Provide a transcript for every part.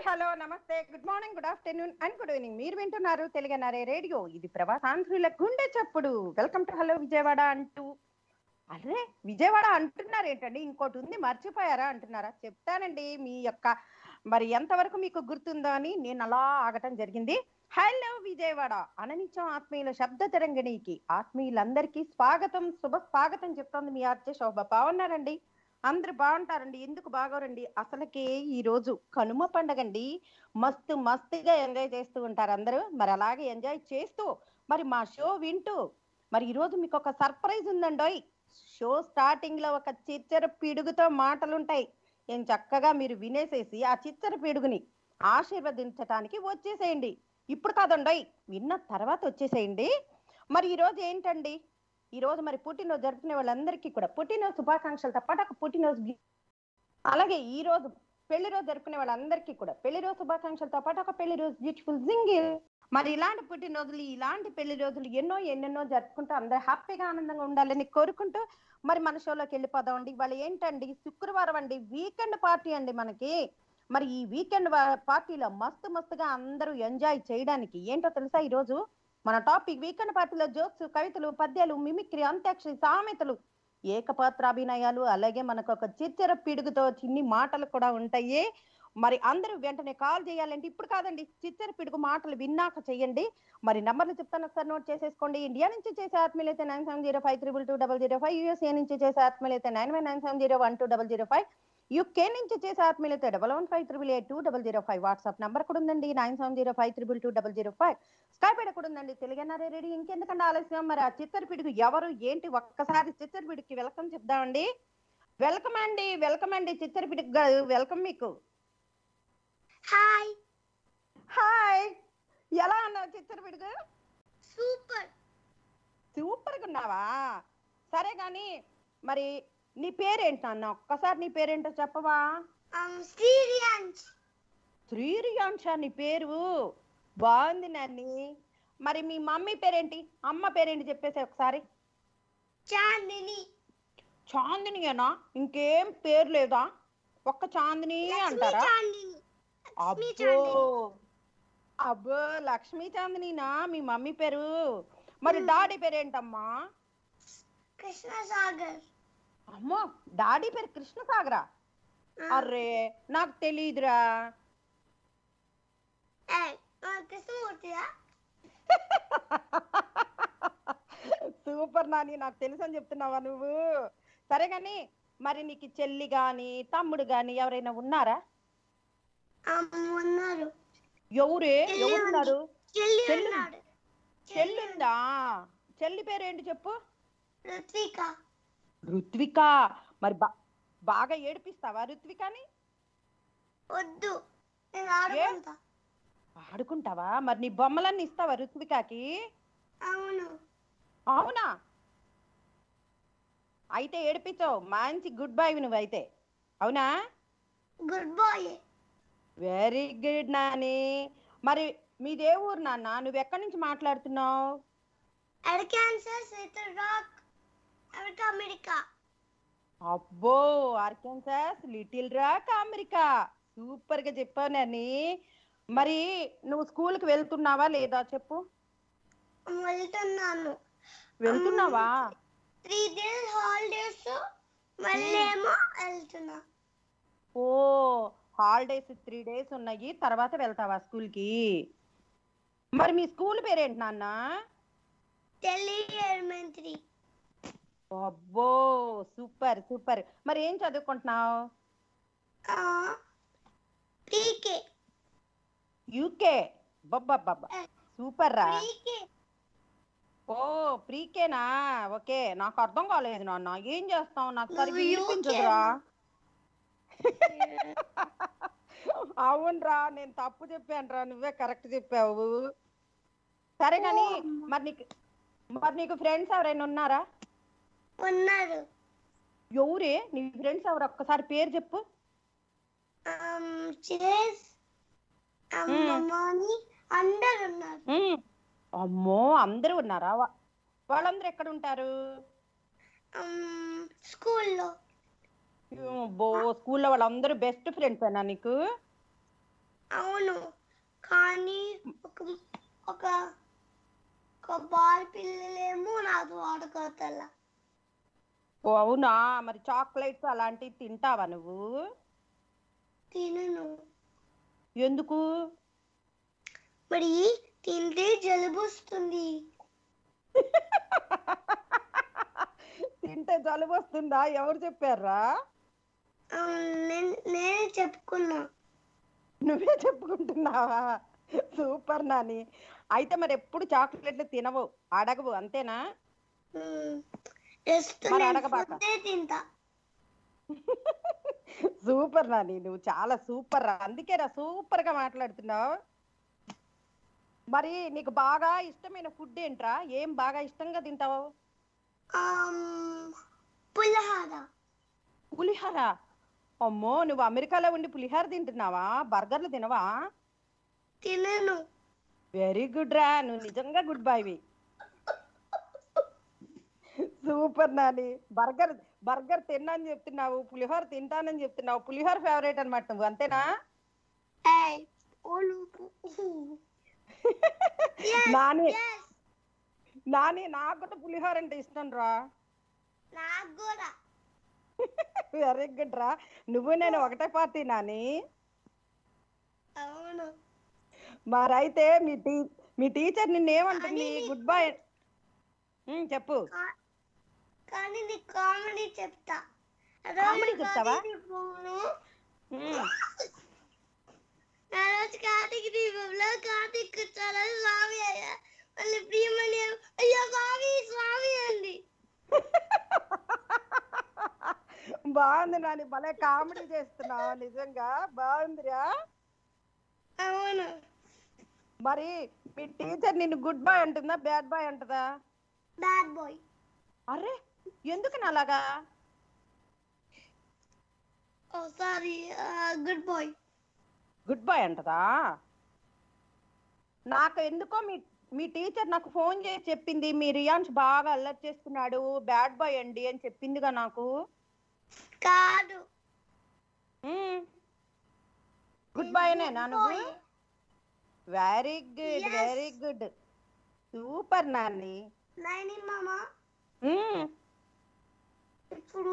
Hello నమస్తే good morning good afternoon and good evening మీరు వింటున్నారు తెలుగనారే రేడియో ఇది ప్రవాసాంధ్రుల గుండె చప్పుడు వెల్కమ్ టు హలో విజయవాడ అంటూ అరే విజయవాడ అంటున్నారు ఏంటండి ఇంకోటి ఉంది మర్చిపోయారా అంటున్నారా చెప్తానండి మీ యొక్క మరి ఎంతవరకు మీకు గుర్తుందో అని నేను అలా ఆగటం జరిగింది హలో విజయవాడ అననిత్యం ఆత్మీయుల శబ్ద తరంగిణికి ఆత్మీయులందరికీ స్వాగతం శుభ స్వాగతం చెప్తోంది మీ ఆర్జే శోభ బాగున్నారండి అందరు బాగుంటారండి ఎందుకు బాగోరండి అసలుకే ఈ రోజు కనుమ పండగండి మస్తు మస్తుగా ఎంజాయ్ చేస్తూ ఉంటారు అందరూ మరి అలాగే ఎంజాయ్ చేస్తూ మరి మా షో వింటూ మరి ఈ రోజు మీకు ఒక సర్ప్రైజ్ ఉందండోయ్ షో స్టార్టింగ్ లో ఒక చిచ్చర పిడుగుతో మాటలుంటాయి ఏం చక్కగా మీరు వినేసేసి ఆ చిచ్చర పిడుగుని ఆశీర్వదించటానికి వచ్చేసేయండి ఇప్పుడు కాదండోయ్ విన్న తర్వాత వచ్చేసేయండి మరి ఈ రోజు ఏంటండి ఈ రోజు మరి పుట్టినరోజు జరుపుకునే వాళ్ళందరికీ కూడా పుట్టినరోజు శుభాకాంక్షలతో పాటు ఒక పుట్టినరోజు గి- అలాగే ఈ రోజు పెళ్లి రోజు జరుపుకునే వాళ్ళందరికీ కూడా పెళ్లి రోజు శుభాకాంక్షలతో పాటు ఒక పెళ్లి రోజు బ్యూటిఫుల్ జింగిల్ మరి ఇలాంటి పుట్టినరోజులు ఇలాంటి పెళ్లి రోజులు ఎన్నో ఎన్నెన్నో జరుపుకుంటూ అందరూ హ్యాపీగా ఆనందంగా ఉండాలని కోరుకుంటూ మరి మన షోలోకి వెళ్ళిపోదాం అండి ఇవాళ ఏంటండి శుక్రవారం అండి వీకెండ్ పార్టీ అండి మనకి మరి ఈ వీకెండ్ పార్టీలో మస్తు మస్తుగా అందరూ ఎంజాయ్ చేయడానికి ఏంటో తెలుసా ఈ రోజు మన టాపిక్ వీకెండ్ పార్టీలో జోక్స్ కవితలు పద్యాలు మిమిక్రీ అంత్యాక్షరి సామెతలు ఏకపాత్రాభినయాలు అలాగే మనకు ఒక చిచ్చర పిడుగుతో చిన్ని మాటలు కూడా ఉంటాయి మరి అందరూ వెంటనే కాల్ చేయాలంటే ఇప్పుడు కాదండి చిచ్చర పిడుగు మాటలు విన్నాక చెయ్యండి మరి నంబర్లు చెప్తాను ఒకసారి నోట్ చేసేసుకోండి ఇండియా నుంచి చేసే ఆత్మీయులు అయితే nine seven zero five triple two double zero five USA నుంచి చేసే ఆత్మీయులు అయితే nine one nine seven zero one two double zero five UK నుంచి చేసే ఆత్మీయులు అయితే double one five triple eight two double zero five WhatsApp number కూడా ఉందండి nine seven zero five triple two double zero five స్కైపేడ కూడా ఉందండి తెలుగన్నారే ready ఇంకెందుకంటే ఆలస్యం మరి ఆ చిత్తర పిడుగు ఎవరు ఏంటి ఒక్కసారి చిత్తర పిడుగుకి వెల్కమ్ చెప్దామండి వెల్కమ్ అండి వెల్కమ్ అండి చిత్తర పిడుగు గారు వెల్కమ్ మీకు హాయ్ హాయ్ ఎలా ఉన్నావు చిత్తర పిడుగు సూపర్ సూపర్ గా ఉన్నావా సరే గాని మరి నీ పేరేంటి నాన్న ఒక్కసారి నీ పేరేంటో చెప్పవా um శ్రీరియాన్స్ శ్రీరియాంశ నీ పేరు బాగుంది నాన్ని మరి మీ మమ్మీ పేరేంటి అమ్మ పేరేంటి చెప్పేసి ఒకసారి చాందిని చాందినియేనా ఇంకేం పేరు లేదా ఒక్క చాందిని లక్ష్మి అంటారా చాందిని లక్ష్మి అబ్బో చాందిని అబ్బో లక్ష్మీ చాందినినా మీ మమ్మీ పేరు మరి డాడీ పేరేంటమ్మా కృష్ణ సాగర్ అమ్మో డాడీ పేరు కృష్ణసాగరా అర్రే నాకు తెలియదురా కృష్ణమూర్తియా సూపర్ నాని నాకు తెలుసు అని చెప్తున్నావా నువ్వు సరే గాని మరి నీకు చెల్లి గాని తమ్ముడు గాని ఎవరైనా ఉన్నారా ఉన్నారు ఎవరే చెల్లి ఎవరున్నారు చెల్లి చెల్లి. ఉన్నాడు చెల్లి ఉందా చెల్లి పేరు ఏంటి చెప్పు రుత్విక రుత్విక మరి బా బాగా ఏడిపిస్తావా రుత్వికని వద్దు నేను ఆడుకుంటా ఆడుకుంటావా మరి నీ బొమ్మలన్నీ ఇస్తావా రుత్వికకి అవును అవునా అయితే ఏడిపించావు మంచి గుడ్ బై నువ్వు అయితే అవునా good boy very good Nani మరి మీదే ఊరు నాన్న నువ్వు ఎక్కడి నుంచి మాట్లాడుతున్నావు అర్కాన్సస్ విత్ రాక్ అమెరికా అమెరికా అబ్బో Arkansas Little Rock America super గా చెప్పావు నాని మరి నువ్వు స్కూల్ కి వెళ్తున్నావా లేదా చెప్పు వెళ్తున్నాను వెళ్తున్నావా త్రీ డేస్ హాలిడేస్ మళ్ళీ ఏమో వెళ్తున్నా ఓ హాలిడేస్ త్రీ డేస్ ఉన్నాయి తర్వాత వెళ్తావా స్కూల్ కి మరి మీ స్కూల్ పేరేంటి నాన్న ఢిల్లీ ఎలిమెంటరీ అబ్బో సూపర్ సూపర్ మరి ఏం చదువుకుంటున్నావు పీకే యూకే బబ్బబ్బబ్బా సూపర్ రా పీకే ఓ ప్రీకేనా ఓకే నాకు అర్థం కాలేదు నాన్న ఏం చేస్తావు నాకు సరిగ్గా నువ్వు వినిపించదురా అవునరా నేను తప్పు చెప్పానురా నువ్వే కరెక్ట్ చెప్పావు సరే కానీ మరి నీకు మరి నీకు ఫ్రెండ్స్ ఎవరైనా ఉన్నారా ఉన్నారు ఎవరే నీ ఫ్రెండ్స్ ఎవరు ఒక్కసారి పేరు చెప్పు చేస్ అమ్మమ్మని అందరు ఉన్నారు ఉమ్. అమ్మో అందరూ ఉన్నారా వా- వాళ్ళందరూ ఎక్కడ ఉంటారు స్కూల్లో బో స్కూల్లో వాళ్ళందరూ బెస్ట్ ఫ్రెండ్స్ అన్నా నీకు కోతల ఓ అవునా మరి చాక్లెట్స్ అలాంటివి తింటావా నువ్వు తినను ఎందుకు మరి తింటే జలుబు వస్తుంది తింటే జలుబు వస్తుందా ఎవరు చెప్పారా ఆ, నేను- నేనే చెప్పుకున్నా నువ్వే చెప్పుకుంటున్నావా సూపర్ నాని అయితే మరి ఎప్పుడు చాక్లెట్లు తినవు అడగవు అంతేనా జస్ట్ మరి నేను అడగబాక. ఫుడ్డే తింటా సూపర్ నాని నువ్వు చాలా సూపర్ రా అందుకేరా సూపర్ గా మాట్లాడుతున్నావు మరి నీకు బాగా ఇష్టమైన ఫుడ్ ఏంట్రా ఏం బాగా ఇష్టంగా తింటావు ఆమ్, పులిహార పులిహోర అమ్మో నువ్వు అమెరికాలో ఉండి పులిహోర తింటున్నావా బర్గర్లు తినవా తినను వెరీ గుడ్ రా నువ్వు నిజంగా గుడ్ బాయ్వి సూపర్ నాని బర్గర్ బర్గర్ తిన్నాని చెప్తున్నావు పులిహోర తింటానని చెప్తున్నావు పులిహోర ఫేవరెట్ అన్నమాట నువ్వు అంతేనా ఏయ్, ఓలు నాని yes, నాని నాకు కూడా పులిహోర అంటే ఇష్టం రా నాకు కూడా వెరీ గుడ్ రా నువ్వు నేను ఒకటే పార్టీ నాని అవును మరైతే మీ టీ మీ టీచర్ నిన్నేమంటుంది అని నీ- గుడ్ బాయ్ చెప్పు కా- కానీ నీ కామెడీ చెప్తా కామెడీ చెప్తావా? ఫోను ఉమ్, ఆ రోజు కార్తీక్ దీపంలో కార్తీక్ చాలా స్వామి అయ్యా మళ్ళీ ప్రియమణి అయ్యో స్వామి స్వామి అండి బాగుంది నాని భలే కామెడీ చేస్తున్నావు నిజంగా బాగుందిరా అవును మరి మీ టీచర్ నిన్ను గుడ్ బాయ్ అంటుందా బ్యాడ్ బాయ్ అంటుందా బ్యాడ్ బాయ్ అరే ఎందుకని అలాగా ఓ sorry good boy good boy అంటదా నాకు ఎందుకో మీ మీ టీచర్ నాకు ఫోన్ చేసి చెప్పింది మీ రియాన్స్ బాగా అల్లరి చేస్తున్నాడు బ్యాడ్ బాయ్ అండి అని చెప్పిందిగా నాకు కాదు గుడ్ బాయ్ నేనా నువ్వు boy. Very good Yes. Very good super Nani నైని మామ మ్మ్. ఇప్పుడు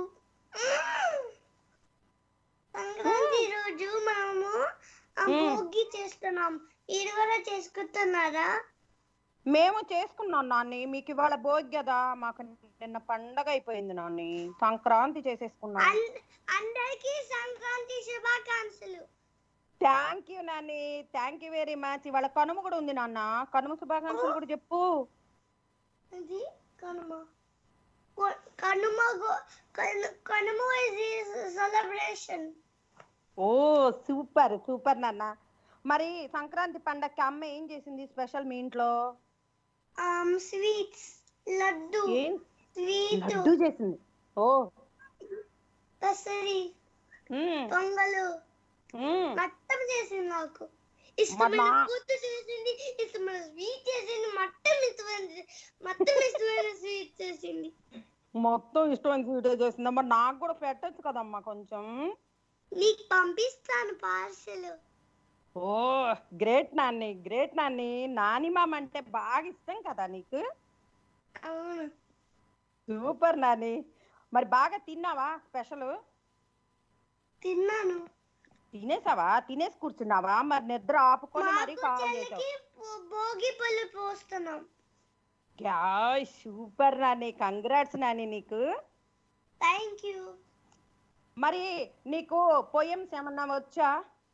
సంక్రాంతి రోజు మనము ఆ మ్మ్. భోగి చేస్తున్నాం ఇది కూడా చేసుకుంటున్నారా మేము చేసుకున్నాం నాన్ని మీకు ఇవాళ భోగి కదా మాకు నిన్న పండగ అయిపోయింది నాన్ని సంక్రాంతి చేసేసుకున్నాం అన్- అందరికీ సంక్రాంతి శుభాకాంక్షలు thank you Nani thank you very much ఇవాళ కనుమ కూడా ఉంది నాన్న కనుమ శుభాకాంక్షలు కూడా చెప్పు అది కనుమ కొ- కనుమ గో- కను- Kanuma is celebration oh super super నాన్న మరి సంక్రాంతి పండగకి అమ్మ ఏం చేసింది స్పెషల్ మీ ఇంట్లో స్వీట్స్ లడ్డు ఏం స్వీట్ లడ్డు చేసింది ఓ పెసరి మ్మ్, పొంగలు మ్మ్. మొత్తం చేసింది నాకు ఇష్టమైన నా- కూతు చేసింది ఇష్టమైన స్వీట్ చేసింది మొత్తం ఇష్టమైన మొత్తం ఇష్టమైన స్వీట్ చేసింది మొత్తం ఇష్టమైన స్వీట్ చేసింది మరి నాకు కూడా పెట్టొచ్చు కదమ్మా కొంచెం నీకు పంపిస్తాను పార్సల్ ఓ గ్రేట్ నాన్ని గ్రేట్ నాన్ని నాని మామ అంటే బాగా ఇష్టం కదా నీకు అవును సూపర్ నాని మరి బాగా తిన్నావా స్పెషల్ తిన్నాను తినేసావా తినేసి కూర్చున్నావా మరి నిద్ర ఆపుకొని మరీ మాకు కాల్ చెల్లికి చేసావు భో- భోగి పళ్ళు పోస్తున్నాం yay, super Nani congrats Nani నీకు థ్యాంక్ యూ మరి నీకు పోయమ్స్ ఏమన్నా వచ్చా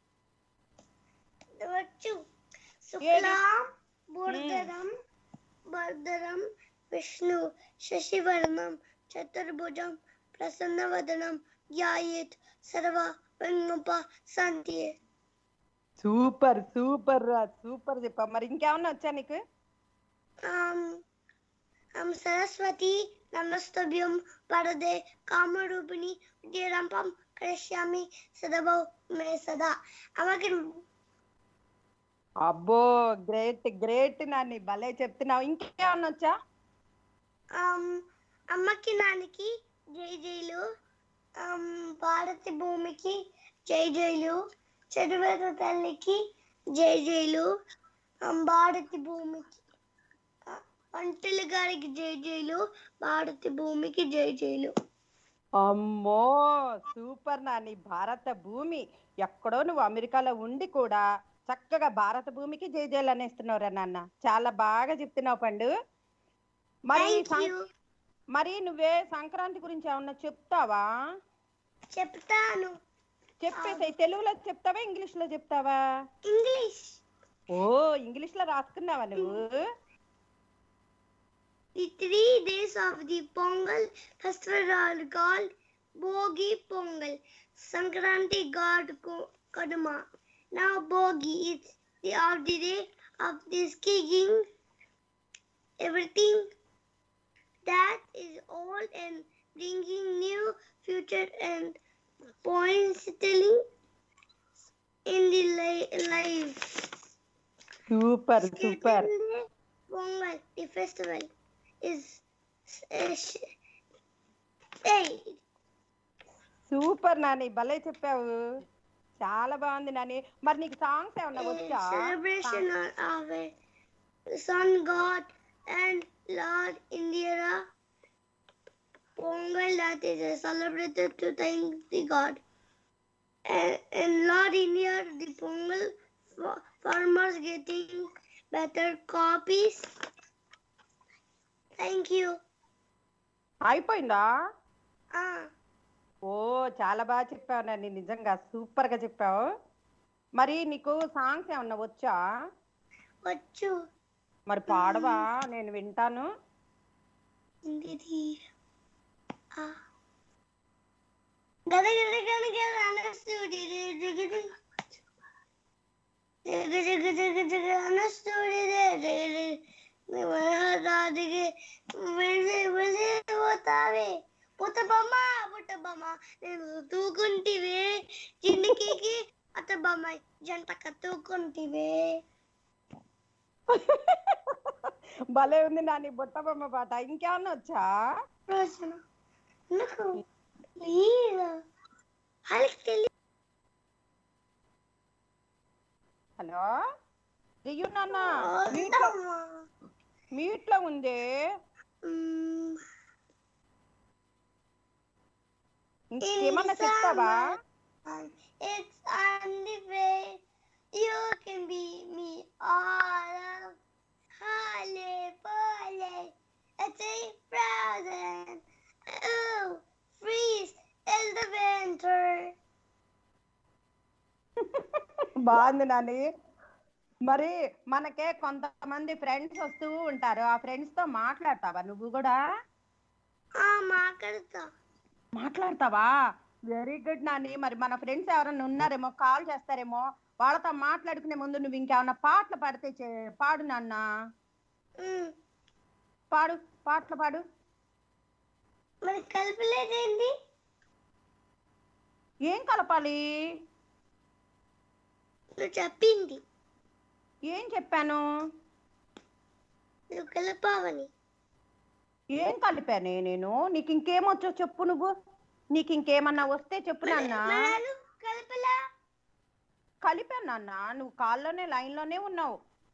వచ్చు శుక్లాం బుర్ధరం బర్ధరం విష్ణు శశివర్ణం చతుర్భుజం ప్రసన్నవదనం ధ్యాయేత్ సర్వ వెంగుప శాంతి సూపర్ సూపర్ రా సూపర్ చెప్పా మరి ఇంకేమన్నా వచ్చా నీకు ఆం ఆం సరస్వతి నమస్తభ్యం వరదే కామరూపిణి ఉద్యరంపం కరిష్యామి సదభౌ మే సదా అమ్మకి అబ్బో గ్రేట్ గ్రేట్ నాని భలే చెప్తున్నావు ఇంకేమన్నా వచ్చా ఆం, అమ్మకి నాన్నకి జై జైలు ఆం, భారతి భూమికి జై జైలు చదువేద తల్లికి జై జైలు ఆం, భారతి భూమికి ఆ, ఒంటెల గారికి జై జైలు భారత భూమికి జై జైలు అమ్మో సూపర్ నాని భారత భూమి ఎక్కడో నువ్వు అమెరికాలో ఉండి కూడా చక్కగా భారత భూమికి జై జైలు అనేస్తున్నావురా నాన్న చాలా బాగా చెప్తున్నావు పండు మరి థ్యాంక్ సం- యూ మరి నువ్వే సంక్రాంతి గురించి ఏమన్నా చెప్తావా చెప్తాను చెప్పేసాయి తెలుగులో చెప్తావా ఇంగ్లీష్ లో చెప్తావా ఇంగ్లీష్ ఓ ఇంగ్లీష్ లో రాసుకున్నావా నువ్వు The three days of the Pongal festival are called Bogi Pongal. Sankranti God Ko- Kaduma. Now Bogi is the of the day of this kicking everything that is old and bringing new future and pointing in the li- life. Super super Second day, Pongal, the festival, is uh, sh- hey, super Nani భలే చెప్పావు చాలా బాగుంది నాని మరి నీకు songs ఏమన్నా a వచ్చా celebration of a sun god and Lord Indira. Pongal that is uh, celebrated to thank the god. And, and Lord India, the Pongal fa- farmers getting better copies. Thank you. అయిపోయిందా Ah. ఓ చాలా బాగా చెప్పావు నాని నిజంగా super గా చెప్పావు మరి నీకు songs ఏమన్నా వచ్చా వచ్చు మరి పాడవా నేను వింటాను ఇది ఆ గద గద గద గద అనస్తూడి రే జగ జగ జగ జగ జగ జగ అనస్తూడి రే రే రే దాదికి వెళ్ళి వెళ్ళి పోతావే పుట్ట బొమ్మ పుట్ట బొమ్మ నేను తూకుంటివే జిందగీకి అత్త బొమ్మ జంటక తూకుంటివే భలే ఉంది నాని బుట్ట బొమ్మ పాట ఇంకేమన్నా వచ్చా రోజున నాకు లేదు వాళ్ళకి తెలియదు హలో రియు నాన్న మ్యూట్ లో మ్యూట్ లో ఉంది ఇంకేమన్నా చెప్తావా It's on the way. You can be me all of Holly Polly. It's a frozen. Oh, freeze in the winter. బాగుంది నాని మరి మనకే కొంతమంది ఫ్రెండ్స్ వస్తూ ఉంటారు ఆ ఫ్రెండ్స్ తో మాట్లాడతావా నువ్వు కూడా ఆ మాట్లాడతా మాట్లాడతావా వెరీ గుడ్ నాని మరి మన ఫ్రెండ్స్ ఎవరైనా ఉన్నారేమో కాల్ చేస్తారేమో వాళ్ళతో మాట్లాడుకునే ముందు నువ్వు ఇంకేమన్నా పాటలు పాడితే చే- పాడు నాన్న ఉమ్, పాడు పాటలు పాడు మరి కలపలేదేంటి ఏం కలపాలి నువ్వు చెప్పింది ఏం చెప్పాను నువ్వు కలపావని ఏం కలిపానే నేను నీకు ఇంకేమొచ్చో చెప్పు నువ్వు నీకు ఇంకేమన్నా వస్తే చెప్పు నాన్న మరి కలపలా కలిపాను నాన్న నువ్వు కాల్లోనే లైన్ లోనే ఉన్నావు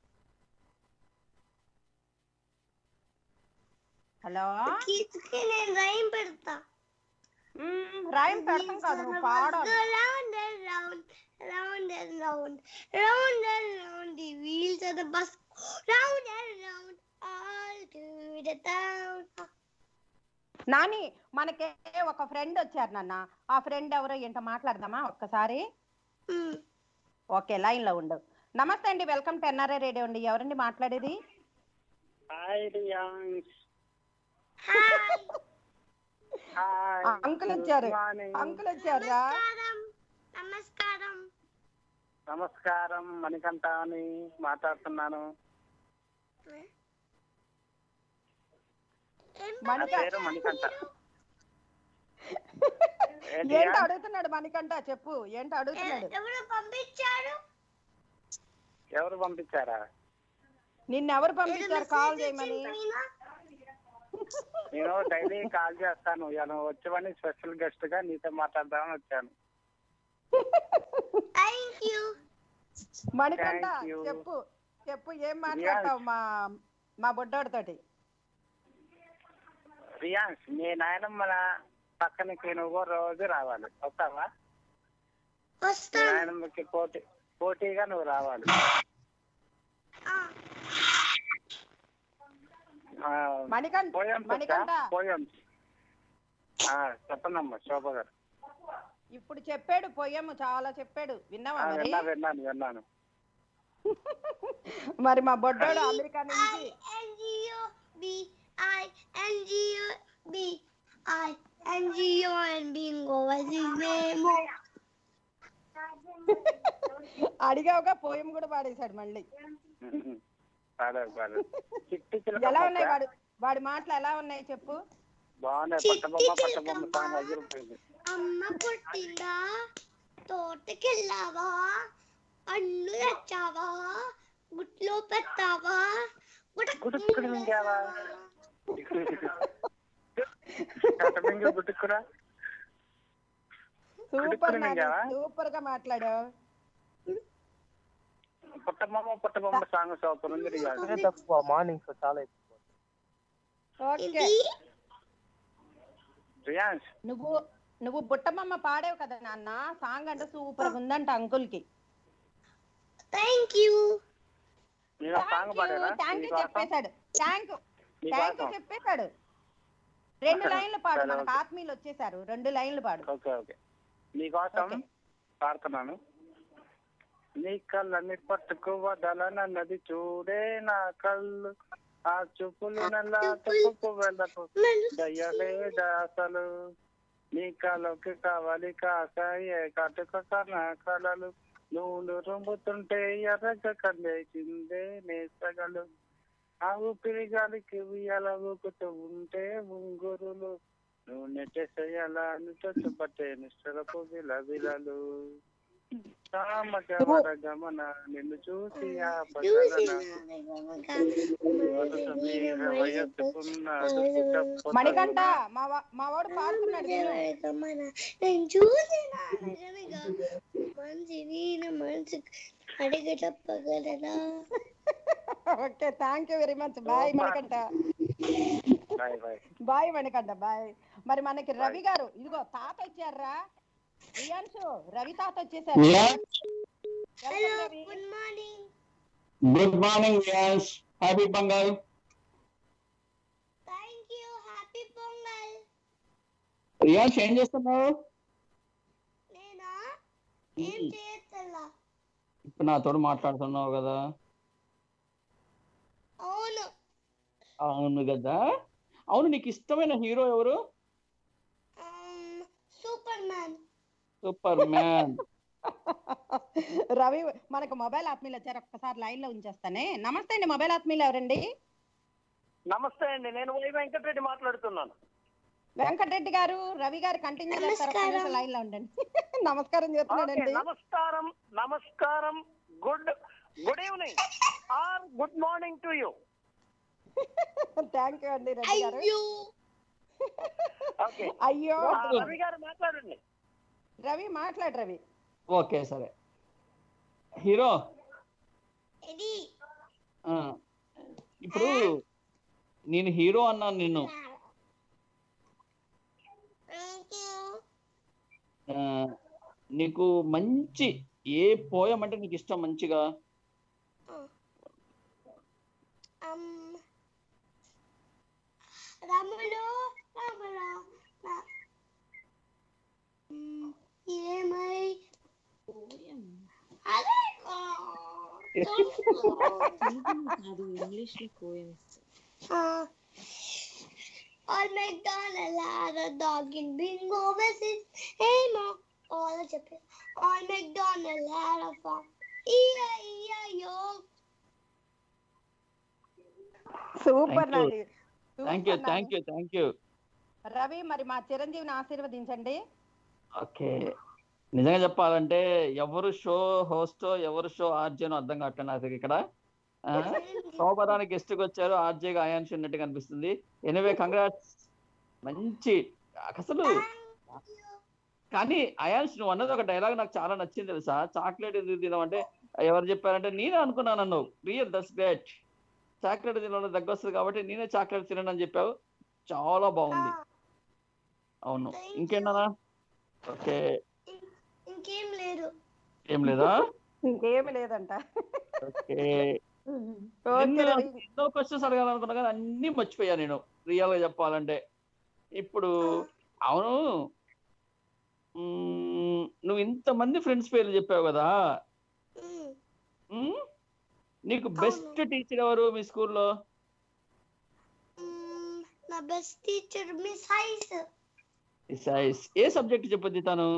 హలో కీచుకి నేను రైం పెడతా మ్మ్, రాయం పెడతాం కాదు నువ్వు పాడాలి Round and round, round and round, round and round, the wheels of the bus go round and round, all to the town. Nani మనకే ఒక ఫ్రెండ్ వచ్చారు నాన్న ఆ ఫ్రెండ్ ఎవరో ఏంటో మాట్లాడదామా ఒక్కసారి Hmm. ఓకే లైన్ లో ఉండు నమస్తే అండి వెల్కమ్ టు ఎన్ఆర్ఐ రేడియో అండి ఎవరండి మాట్లాడేది హాయ్ రియాంగ్ Hi. హాయ్ అంకుల్ వచ్చారు గుడ్ మార్నింగ్ అంకుల్ వచ్చారా నమస్కారం నమస్కారం నమస్కారం మణికంఠ అని మాట్లాడుతున్నాను ఏం నా మణిక- పేరు మణికంఠ ఏంటి ఏంటో రియాన్? అడుగుతున్నాడు మనకంట చెప్పు ఏంటో అడుగుతున్నాడు ఎవరు పంపించారు ఎవరు పంపించారా నిన్నెవరు ఏదో పంపించారు కాల్ message చేయమని వచ్చింది పైన? నేను డైలీ కాల్ చేస్తాను ఇలా వచ్చేవని స్పెషల్ గెస్ట్ గా నీతో మాట్లాడదామని వచ్చాను Thank you. Manikanta Thank you. చెప్పు చెప్పు ఏం మాట్లాడతావు మా మా బొడ్డోడితోటి రియాన్స్ మీ నాయనమ్మ పక్కనకి నువ్వు రోజు రావాలి వస్తావా మీ వస్తాను నాయనమ్మకి పోటీ పోటీగా నువ్వు రావాలి ఆ, మణికంఠ పోయమ్స్ మణికంఠ పోయమ్స్ చెప్పండమ్మా శోభ గారు ఇప్పుడు చెప్పాడు పొయ్యము చాలా చెప్పాడు విన్నావా ఆ, మరి విన్నా విన్నాను విన్నాను మరి మా బొడ్డోడు అమెరికా నుంచి N G O B I N G O B I N G O and bingo was his name. అడిగావుగా పోయం కూడా పాడేశాడు మళ్ళీ పర్లేదు పర్లేదు చిట్టి ఎలా ఉన్నాయి చిలక వాడు వాడి మాటలు ఎలా ఉన్నాయి చెప్పు బాగున్నాయి చిట్టి పట్టబొమ్మ పట్టబొమ్మ చిలకమ్మ. సాంగ్ అదిరిపోయింది అమ్మ పుట్టిందా తోటకెళ్ళావా అన్ను తెచ్చావా గుట్లో పెట్టావా గుడుక్కుడు మింగావా కట్టమింగి గుట్టుకురా సూపర్ గుడుక్కుడు మింగావా? సూపర్ గా మాట్లాడావు పుట్టబొమ్మ పుట్టబొమ్మ సాంగ్ సూపర్ ఉంది రియాజ్ అదే తక్కువ మార్నింగ్ షో చాలా ఎక్కువ ఓకే ఇది రియాన్స్ నువ్వు నువ్వు బుట్టమమ్మ పాడావు కదా నాన్న సాంగ్ అంటే సూపర్ గా ఉందంట అంకుల్ కి థ్యాంక్ యూ నేను సాంగ్ పాడారా థ్యాంక్ యూ మీకోసం చెప్పేశాడు థ్యాంక్ మీకోసం. థ్యాంక్ యూ చెప్పేశాడు రెండు లైన్లు పాడు సరే, మనకు ఓకే. ఆత్మీయులు వచ్చేసారు రెండు లైన్లు పాడు ఓకే ఓకే మీకోసం ఓకే. పాడుతున్నాను నీ కళ్ళని పట్టుకు వదలనన్నది చూడే నా కళ్ళు ఆ చూపులు నల్ల తప్పుకు వెళ్ళకు దయ్యలేదా అసలు నీ కళకి కావాలి కాక ఏ కటుక కన కలలు నువ్వు రుంబుతుంటే ఎర్రగ కళ్ళేసిందే నేసగలు ఆ ఊపిరి గాలికి ఉయ్యాల ఊపుతూ ఉంటే ఉంగురులు నువ్వు నెట్టేసేయాల నిట్టొచ్చు పట్టే నిష్ఠలపు విలవిలలు సామగమన గమన నిన్ను చూసి ఆ పగలన వరుస మీద వయస్సుకున్న అడుగు చప్పున మణికంఠ మా వా- మా వాడు పాడుతున్నాడు విను. నేను చూసిన నిజంగా మంచి నేను మనసు అడిగ చెప్పగలరా okay thank you very much bye Manikantha bye bye bye Manikantha bye మరి మనకి రవి గారు ఇదిగో తాత వచ్చారా రియాన్షు రవి తాత వచ్చేసారు Yeah. Welcome, hello Ravi. Good morning good morning Vyas happy Pongal thank you happy Pongal రియాన్స్ ఏం చేస్తున్నావు నేనా ఏం చేస్తలా ఇప్పుడు నాతో మాట్లాడుతున్నావు కదా అవును అవును కదా అవును నీకు ఇష్టమైన హీరో ఎవరు superman superman Ravi మనకు మొబైల్ ఆత్మీయులు వచ్చారు ఒక్కసారి లైన్ లో ఉంచేస్తానే నమస్తే అండి మొబైల్ ఆత్మీయులు ఎవరండి నమస్తే అండి నేను వై వెంకటరెడ్డి మాట్లాడుతున్నాను వెంకటరెడ్డి గారు రవి గారు కంటిన్యూ చేస్తారు ఒక్క నిమిషం లైన్ లో ఉండండి నమస్కారం ఓకే చెప్తున్నాడండి నమస్కారం నమస్కారం good good evening or good morning to you thank you అండి రవి గారు అయ్యో ఓకే అయ్యో రవి గారు మాట్లాడండి రవి మాట్లాడు రవి ఓకే సరే హీరో ఇది ఆ, ఇప్పుడు నేను హీరో అన్నాను నిన్ను థ్యాంక్ యూ ఆ, నీకు మంచి ఏ పోయం అంటే నీకు ఇష్టం మంచిగా రాములు రాముల ఏమై అదే కాదు ఇంగ్లీష్ లో poems All McDonald had a dog in bingo versus Amo. All చెప్పి All McDonald had a farm. E-I-E-I-O. Super Thank you. నాది thank you Super thank you thank you Ravi మరి మా చిరంజీవిని ఆశీర్వదించండి ఓకే నిజంగా చెప్పాలంటే ఎవరు షో హోస్టో ఎవరు షో ఆర్జేనో అర్థం కావట్లేదు నాకు ఇక్కడ ఆ, శోభరానికి గెస్ట్ కి వచ్చారు ఆర్జేగా అయాన్ష్ ఉన్నట్టు కనిపిస్తుంది ఎనివే కంగ్రాట్స్ మంచి అసలు కానీ అయాన్ష్ నువ్వు అన్నది ఒక డైలాగ్ నాకు చాలా నచ్చింది తెలుసా చాక్లెట్ ఎందుకు తినమంటే ఎవరు చెప్పారంటే నేనే అనుకున్నాను నన్ను రియల్ దట్స్ గ్రేట్ చాక్లెట్ తినడం దగ్గర వస్తుంది కాబట్టి నేనే చాక్లెట్ తినను అని చెప్పావు చాలా బాగుంది అవును Thank you. ఇంకేంటన్నా ఓకే ఇంకేం లేదు ఏం లేదా ఇంకేమి లేదంట ఓకే ఓకే నిన్ను రవి ఎన్నో క్వశ్చన్స్ అడగాలనుకున్నా కానీ అన్ని మర్చిపోయా నేను రియల్ గా చెప్పాలంటే ఇప్పుడు అవును మ్మ్, నువ్వు ఇంతమంది ఫ్రెండ్స్ పేర్లు చెప్పావు కదా మ్మ్. మ్మ్? నీకు బెస్ట్ టీచర్ ఎవరు మీ స్కూల్లో మ్మ్. నా బెస్ట్ టీచర్ మిస్ హైస్ సైన్స్ ఏ సబ్జెక్ట్ చెప్పొద్ది తను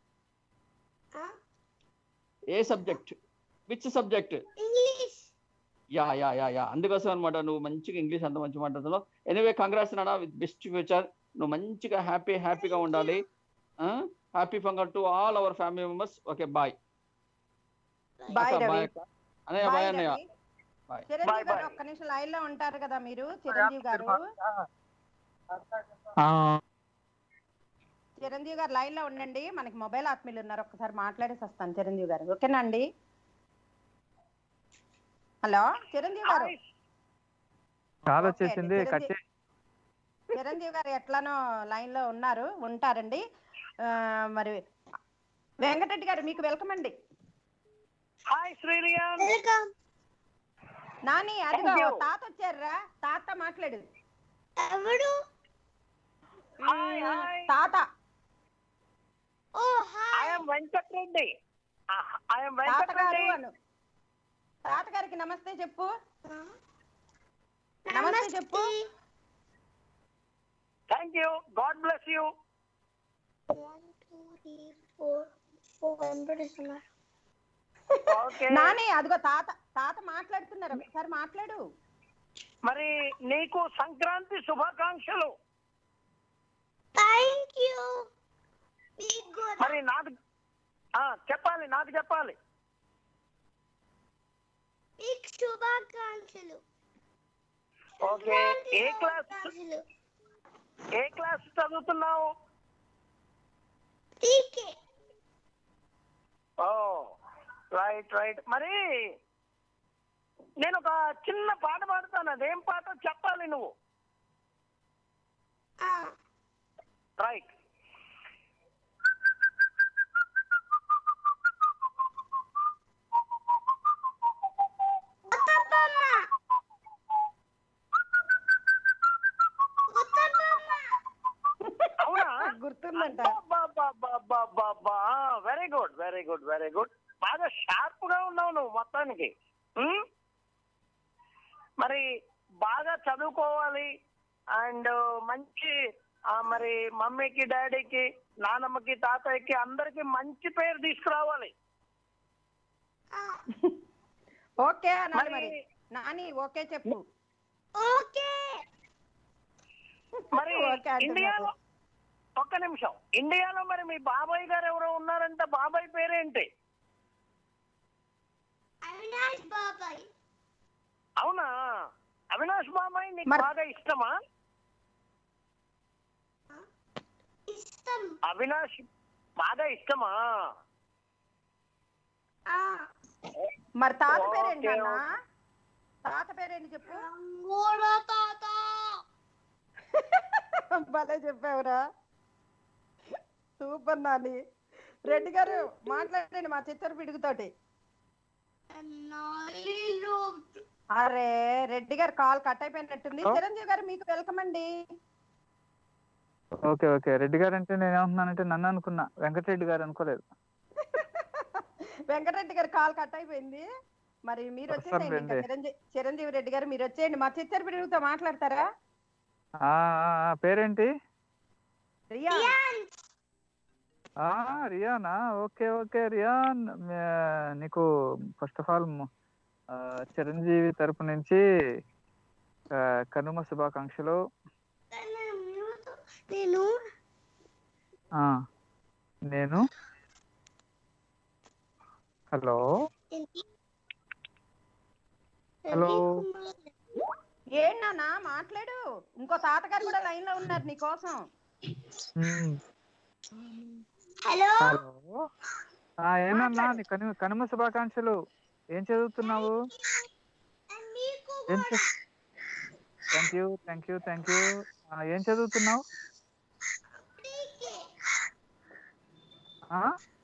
ఏ subject which subject English yeah yeah yeah yeah అందుకోసం అనమాట నువ్వు మంచిగా ఇంగ్లీష్ అంత మంచి మాట్లాడుతున్నావు ఎనివే కంగ్రాట్స్ నాడా విత్ బెస్ట్ ఫ్యూచర్ నువ్వు మంచిగా హ్యాపీ హ్యాపీగా ఉండాలి happy Pongal to all our family members okay bye bye Ravi అన్నయ్య బాయ్ బాయ్ అన్నయ్య Ravi bye Chiranjeevi Bye, garu bye. ఒక్క నిమిషం లైన్ లో ఉంటారు కదా మీరు చిరంజీవి గారు చిరంజీవి గారు లైన్ లో ఉండండి మనకి మొబైల్ ఆత్మీయులు ఉన్నారు ఒక్కసారి మాట్లాడేసి వస్తాను చిరంజీవి గారు ఓకేనా అండి హలో చిరంజీవి గారు కాల్ ఓకే వచ్చేసింది అండి. కట్ చిరంజీవి- చిరంజీవి గారు ఎట్లానో లైన్ లో ఉన్నారు ఉంటారండి ఆ, మరి వెంకటరెడ్డి గారు మీకు వెల్కమ్ అండి హాయ్ శ్రీరియాన్ వెల్కమ్ నాని అదిగో Thank you. తాత వచ్చారా తాత మాట్లాడు ఎవడు హాయ్ హాయ్ తాత oh hi I'm Venkatareddy I'm తాత గారు వెంకటరెడ్డి అను తాత గారికి నమస్తే చెప్పు నమస్తే చెప్పు. Thank you God bless you one two three four four members ఉన్నారు ఓకే నాని అదిగో తాత తాత మాట్లాడుతున్నారు ఒకసారి మాట్లాడు మరి నీకు సంక్రాంతి శుభాకాంక్షలు థ్యాంక్ యూ మీకు కూడా మరి నాకు ఆ, చెప్పాలి నాకు చెప్పాలి మీకు శుభాకాంక్షలు ఓకే ఏ సంక్రాంతి క్లాస్ శుభాకాంక్షలు ఏ క్లాస్ చదువుతున్నావు టీకే ఓ రైట్ రైట్ మరి నేను ఒక చిన్న పాట పాడుతాను అదేం పాట చెప్పాలి నువ్వు రైట్ ఉత్తపమ్మ ఉత్తపమ్మ అవునా గుర్తుందంట very good very good very good బాగా షార్ప్ గా ఉన్నావు నువ్వు మొత్తానికి ఉమ్? మరి బాగా చదువుకోవాలి అండ్ మంచి ఆ, మరి మమ్మీకి డాడీకి నానమ్మకి తాతయ్యకి అందరికి మంచి పేరు తీసుకురావాలి ఓకే అనాలి మరి మరి నాని ఓకే చెప్పు ఓకే మరి ఓకే అంటున్నారు. ఇండియాలో ఒక్క నిమిషం ఇండియాలో మరి మీ బాబాయ్ గారు ఎవరో ఉన్నారంట బాబాయ్ పేరేంటి అవినాష్ బాబాయ్ అవునా అవినాష్ బాబాయ్ నీకు మరి- బాగా ఇష్టమా ఇష్టం అవినాష్ బాగా ఇష్టమా ఆ మరి తాత ఓకే, పేరేంటి అన్న ఓకే. తాత పేరేంటి చెప్పు రంగోడా తాత భలే చెప్పావురా సూపర్ నాని రెడ్డి గారు మాట్లాడండి మా చిత్తూరు పిడుగుతోటి నాలుగు అరే రెడ్డి గారు కాల్ కట్ అయిపోయినట్టుంది హలో? చిరంజీవి గారు మీకు వెల్కమ్ అండి ఓకే ఓకే రెడ్డి గారు అంటే నేను ఏమంటున్నానంటే నన్ను అనుకున్నా వెంకటరెడ్డి గారు అనుకోలేదు వెంకటరెడ్డి గారు కాల్ కట్ అయిపోయింది మరి మీరు వచ్చేసేయండి ఇంకా వస్తానులేండి. చిరంజీవి చిరంజీవి రెడ్డి గారు మీరు వచ్చేయండి మా చిత్తూరు పిడుగుతో మాట్లాడతారా ఆ, ఆ, ఆ, పేరేంటి రియా ఆ రియానా ఓకే ఓకే రియాన్ మే- నీకు ఫస్ట్ ఆఫ్ ఆల్ చిరంజీవి తరపు నుంచి ఆ, కనుమ శుభాకాంక్షలు నేను ఆ, నేను హలో హలో. ఏంటన్నా మాట్లాడు ఇంకో తాతగారు కూడా లైన్ లో ఉన్నారు నీ కోసం మ్, హలో హలో ఆ, ఏనన్నా నీ కనుమ కనుమ శుభాకాంక్షలు ఏం చదువుతున్నావు మీకు ఏం thank you thank you thank you ఏం చదువుతున్నావు ఆ?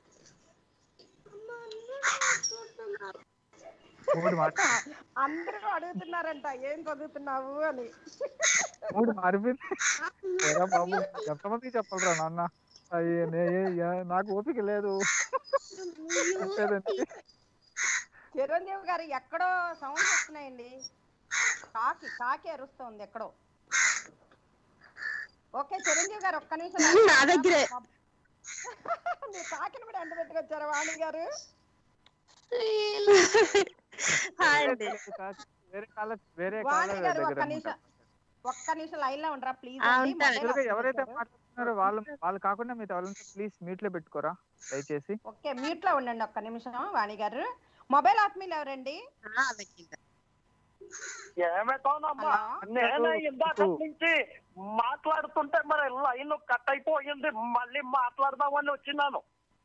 మూడు మాట అందరూ అడుగుతున్నారంట ఏం చదువుతున్నావు అని మూడు మారిపోయింది ఏరా బాబు ఎంతమందికి చెప్పాలరా నాన్న అయ్యే నే- ఏ- నాకు ఓపిక లేదు చెప్పేదండి చిరంజీవి గారు ఎక్కడో సౌండ్ వస్తున్నాయండి కాకి కాకి అరుస్తోంది ఎక్కడో ఓకే చిరంజీవి గారు ఒక్క నిమిషం నా దగ్గరే. మీరు కాకిని కూడా ఎండ పెట్టుకొచ్చారా వాణి గారు హాయ్ అండి వేరే కాల వేరే వాణి కాల గారు దగ్గర ఒక్క నిమిషం ఒక్క నిమిషం లైన్ లో ఉండరా ప్లీజ్ ఆ, ఉంటాను. యాక్చువల్గా ఎవరైతే మాట్లాడుతున్నారో వాళ్ళు వాళ్ళు కాకుండా మీరు ఎవరైనా ప్లీజ్ మ్యూట్ లో పెట్టుకోరా దయచేసి ఓకే మ్యూట్ లో ఉండండి ఒక్క నిమిషం వాణి గారు మొబైల్ ఆత్మీయులు ఎవరండి ఏమైతోనమ్మా హలో నేనే ఇందాక నుంచి మాట్లాడుతుంటే మరి లైన్ కట్ అయిపోయింది మళ్ళీ మాట్లాడదామని వచ్చినాను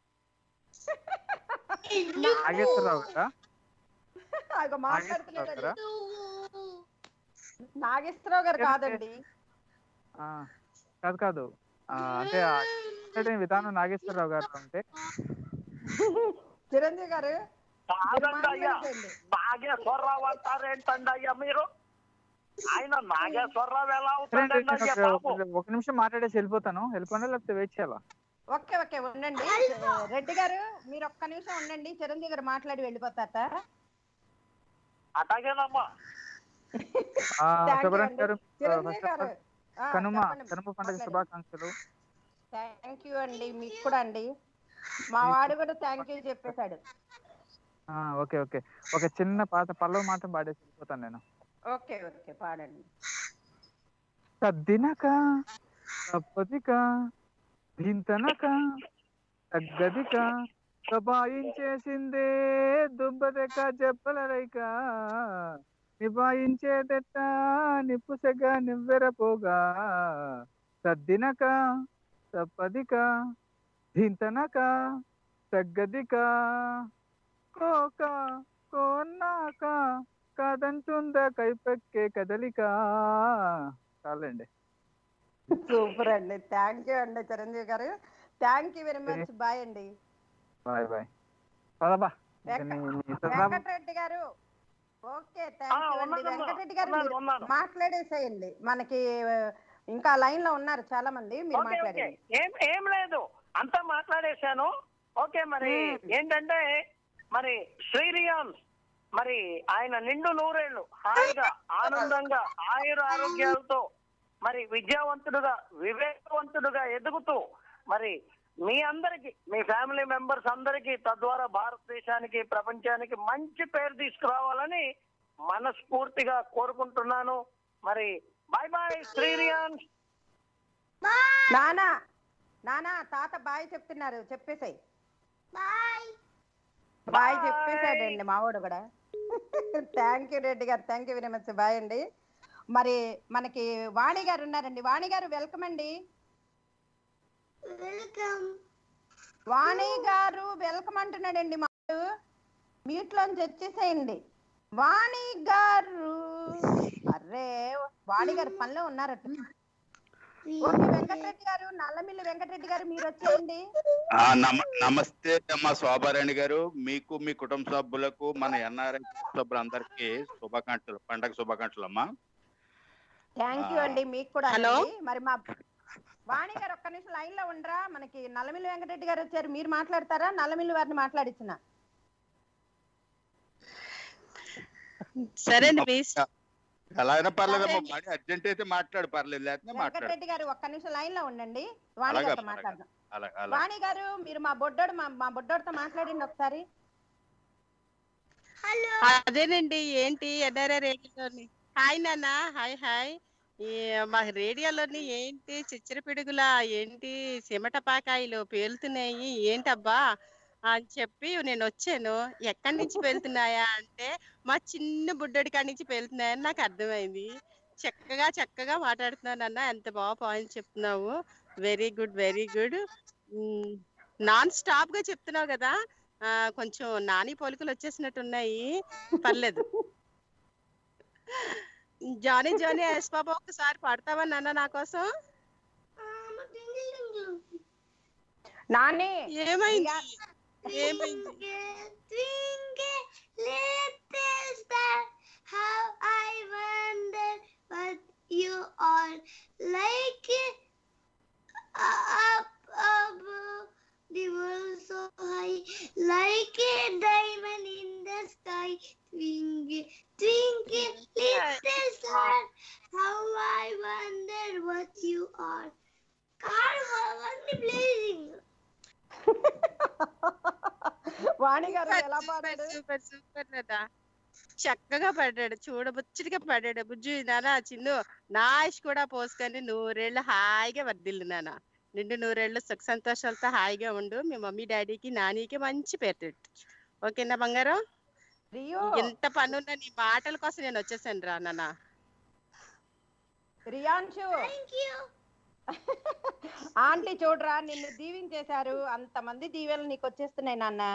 నాగేశ్వరరావు కదా అగో మాట్లాడుతున్నాడండి నాగేశ్వరరావు గారా? నాగేశ్వరరావు గారు కాదండి ఆ, కాదు కాదు ఆ, అంటే ఆ మాట్లాడే విధానం నాగేశ్వరరావు గారు అంటే చిరంజీవి గారు మీరు కాదండి అయ్యా మాట్లాడండి నాగేశ్వరరావు అంటారేంటండి అయ్యా మీరు ఆయన నాగేశ్వరరావు ఎలా సరే అండి, అవుతాడండి నేను అయ్యా ఒక- బాబు ఒక నిమిషం మాట్లాడేసి వెళ్ళిపోతాను వెళ్ళిపోయినా లేకపోతే వెయిట్ చేయాలా ఓకే ఓకే ఉండండి రెడ్డి గారు మీరు ఒక్క నిమిషం ఉండండి చిరంజీవి గారు మాట్లాడి వెళ్ళిపోతారట అట్లాగేనమ్మా ఆ, Thank you శుభ్రం అండి. గారు చిరంజీవి first of గారు all, ఆ, కనుమ చెప్పండి. కనుమ పండుగ మాట్లాడండి. శుభాకాంక్షలు థ్యాంక్ యూ అండి మీకు కూడా అండి మా వాడు కూడా థ్యాంక్ యూ చెప్పేశాడు ఆ, ఓకే ఓకే ఒక చిన్న పాత పల్లవి మాత్రం పాడేసి వెళ్ళిపోతాను నేను ఓకే ఓకే పాడండి తద్దినక తప్పదిక దింతనక తగ్గదిక దబాయించేసిందే దుబ్బదక చెప్పల రైక నిబాయించేదెట్ట నిప్పుసెగ నివ్వెరపోగా తద్దినక తప్పదిక దింతనక తగ్గదిక కోక కోన్నాక కాదంటుంద కైపెక్కే కదలిక చాలండి సూపర్ అండి థ్యాంక్ యూ అండి Chiranjeevi garu thank you very much bye అండి బాయ్ బాయ్ పదబా వెంక- నీ- నీ ఇతరులా- వెంకటరెడ్డి గారు ఓకే ఆ, థ్యాంక్ యూ అండి ఉన్నానమ్మా. వెంకటరెడ్డి గారు ఉన్నాను, మీరు ఉన్నాను. మాట్లాడేసేయండి మనకి ఆ, ఇంకా లైన్ లో ఉన్నారు చాలా మంది మీరు ఓకే ఓకే మాట్లాడండి ఏం ఏం లేదు అంతా మాట్లాడేశాను ఓకే మరి ఏంటంటే మరి శ్రీరియాన్ మరి ఆయన నిండు నూరేళ్లు హాయిగా ఆనందంగా ఆయుర ఆరోగ్యాలతో మరి విద్యావంతుడుగా వివేకవంతుడుగా ఎదుగుతూ మరి మీ అందరికి మీ ఫ్యామిలీ మెంబర్స్ అందరికి తద్వారా భారతదేశానికి ప్రపంచానికి మంచి పేరు తీసుకురావాలని మనస్ఫూర్తిగా కోరుకుంటున్నాను మరి బాయ్ బాయ్ శ్రీరియాన్ నానా నానా తాత బాయ్ చెప్తున్నారు చెప్పేసాయి బాయ్ బాయ్ చెప్పేసాడండి మావాడు కూడా thank you Reddy garu thank you very much bye అండి మరి మనకి వాణి గారు ఉన్నారండి వాణి గారు వెల్కమ్ అండి వెల్కమ్ వాణి గారు వెల్కమ్ అంటున్నాడండి మావాడు మ్యూట్ లోంచి వచ్చేసేయండి వాణి గారు అర్రే వాణి గారు పనిలో ఉన్నారట ఓకే వెంకటరెడ్డి గారు నల్లమిల్లి వెంకటరెడ్డి గారు మీరు వచ్చేయండి ఆ, నమ నమస్తే అమ్మ శోభారాణి గారు మీకు మీ కుటుంబ సభ్యులకు మన ఎన్ఆర్ఐ సభ్యులందరికీ శుభాకాంక్షలు పండగ శుభాకాంక్షలు అమ్మా థ్యాంక్ యూ అండి మీకు కూడా హలో. అండి. మరి మా వాణి గారు ఒక్క నిమిషం లైన్ లో ఉండరా మనకి నల్లమిల్లి వెంకటరెడ్డి గారు వచ్చారు మీరు మాట్లాడతారా నల్లమిల్లి వారిని మాట్లాడించిన సరే అండి మీ ఇష్టం. ఎలా అయినా పర్లేదమ్మా సరే. మరి అర్జెంట్ అయితే మాట్లాడు పర్లేదు లేకపోతే మాట్లాడు వెంకటరెడ్డి గారు ఒక్క నిమిషం లైన్ లో ఉండండి వాణి అలాగే గారితో అమ్మా, మాట్లాడదాం అలా అలా వాణి గారు మీరు మా బొడ్డోడు మా మా బొడ్డోడితో మాట్లాడండి ఒకసారి హలో అదేనండి ఏంటి ఎన్ఆర్ఐ రేడియోలోని హాయ్ నాన్న హాయ్ హాయ్ ఈ మా రేడియోలోని ఏంటి చిచ్చర పిడుగులా ఏంటి సిమటపాకాయలు పేలుతున్నాయి ఏంటబ్బా అని చెప్పి నేను వచ్చాను ఎక్కడి నుంచి పేలుతున్నాయా అంటే మా చిన్న బుడ్డోడి కాడి నుంచి పేలుతున్నాయని నాకు అర్థమైంది చక్కగా చక్కగా మాట్లాడుతున్నాను అన్న ఎంత బాగా పాయింట్ చెప్తున్నావు very good very good non stop గా చెప్తున్నావు కదా ఆ, కొంచెం నాని పోలికలు వచ్చేసినట్టు ఉన్నాయి పర్లేదు జానీ జానీ ఎస్ పాప ఒకసారి పాడతావా నాన్న నా కోసం నాని ఏమైంది రియా- ఏమైంది Twinkle, little star, how I wonder what you are like up above the world so high, like a diamond in the sky. Twinkle, twinkle, little star, how I wonder what you are. God, what blazing. వాణి గారు ఎలా పాడాడు super super నాన్న చక్కగా పడ్డాడు చూడబుచ్చటిగా పడ్డాడు బుజ్జు నాన్న చిన్ను నా ఆయుష్ కూడా పోసుకొని నూరేళ్ళు హాయిగా వర్దిల్లు నాన్న నిండు నూరేళ్ళు సుఖ సంతోషాలతో హాయిగా ఉండు మీ మమ్మీ డాడీకి నానికి మంచి పేరు పెట్టు ఓకేనా బంగారం రియో ఎంత పనున్నా నీ మాటల కోసం నేను వచ్చేసాను రా నాన్న రియాన్షు Thank you. ఆంటీ చూడరా నిన్ను దీవించేశారు అంతమంది దీవెనలు నీకు వచ్చేస్తున్నాయి నాన్న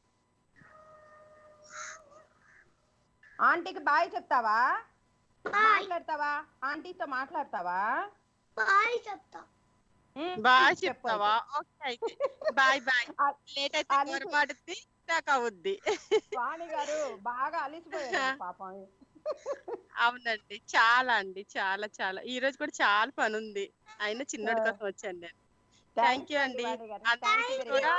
ఆంటీకి బాయ్ చెప్తావా మాట్లాడతావా ఆంటీతో మాట్లాడతావా Bye, చెప్తా ఉమ్, బాయ్ చెప్పు చెప్తావా ఓకే అయితే బాయ్ బాయ్ ఆ, లేట్ అయితే అది- పొరపాటుద్ది నాకు అవుద్ది వాణి గారు బాగా అలిసిపోయారు పాపం అవునండి చాలా అండి చాలా చాలా ఈ రోజు కూడా చాలా పని ఉంది అయినా చిన్నోడి కోసం వచ్చాను నేను థ్యాంక్ యూ అండి వాణి గారు. అందరికీ Thank you. కూడా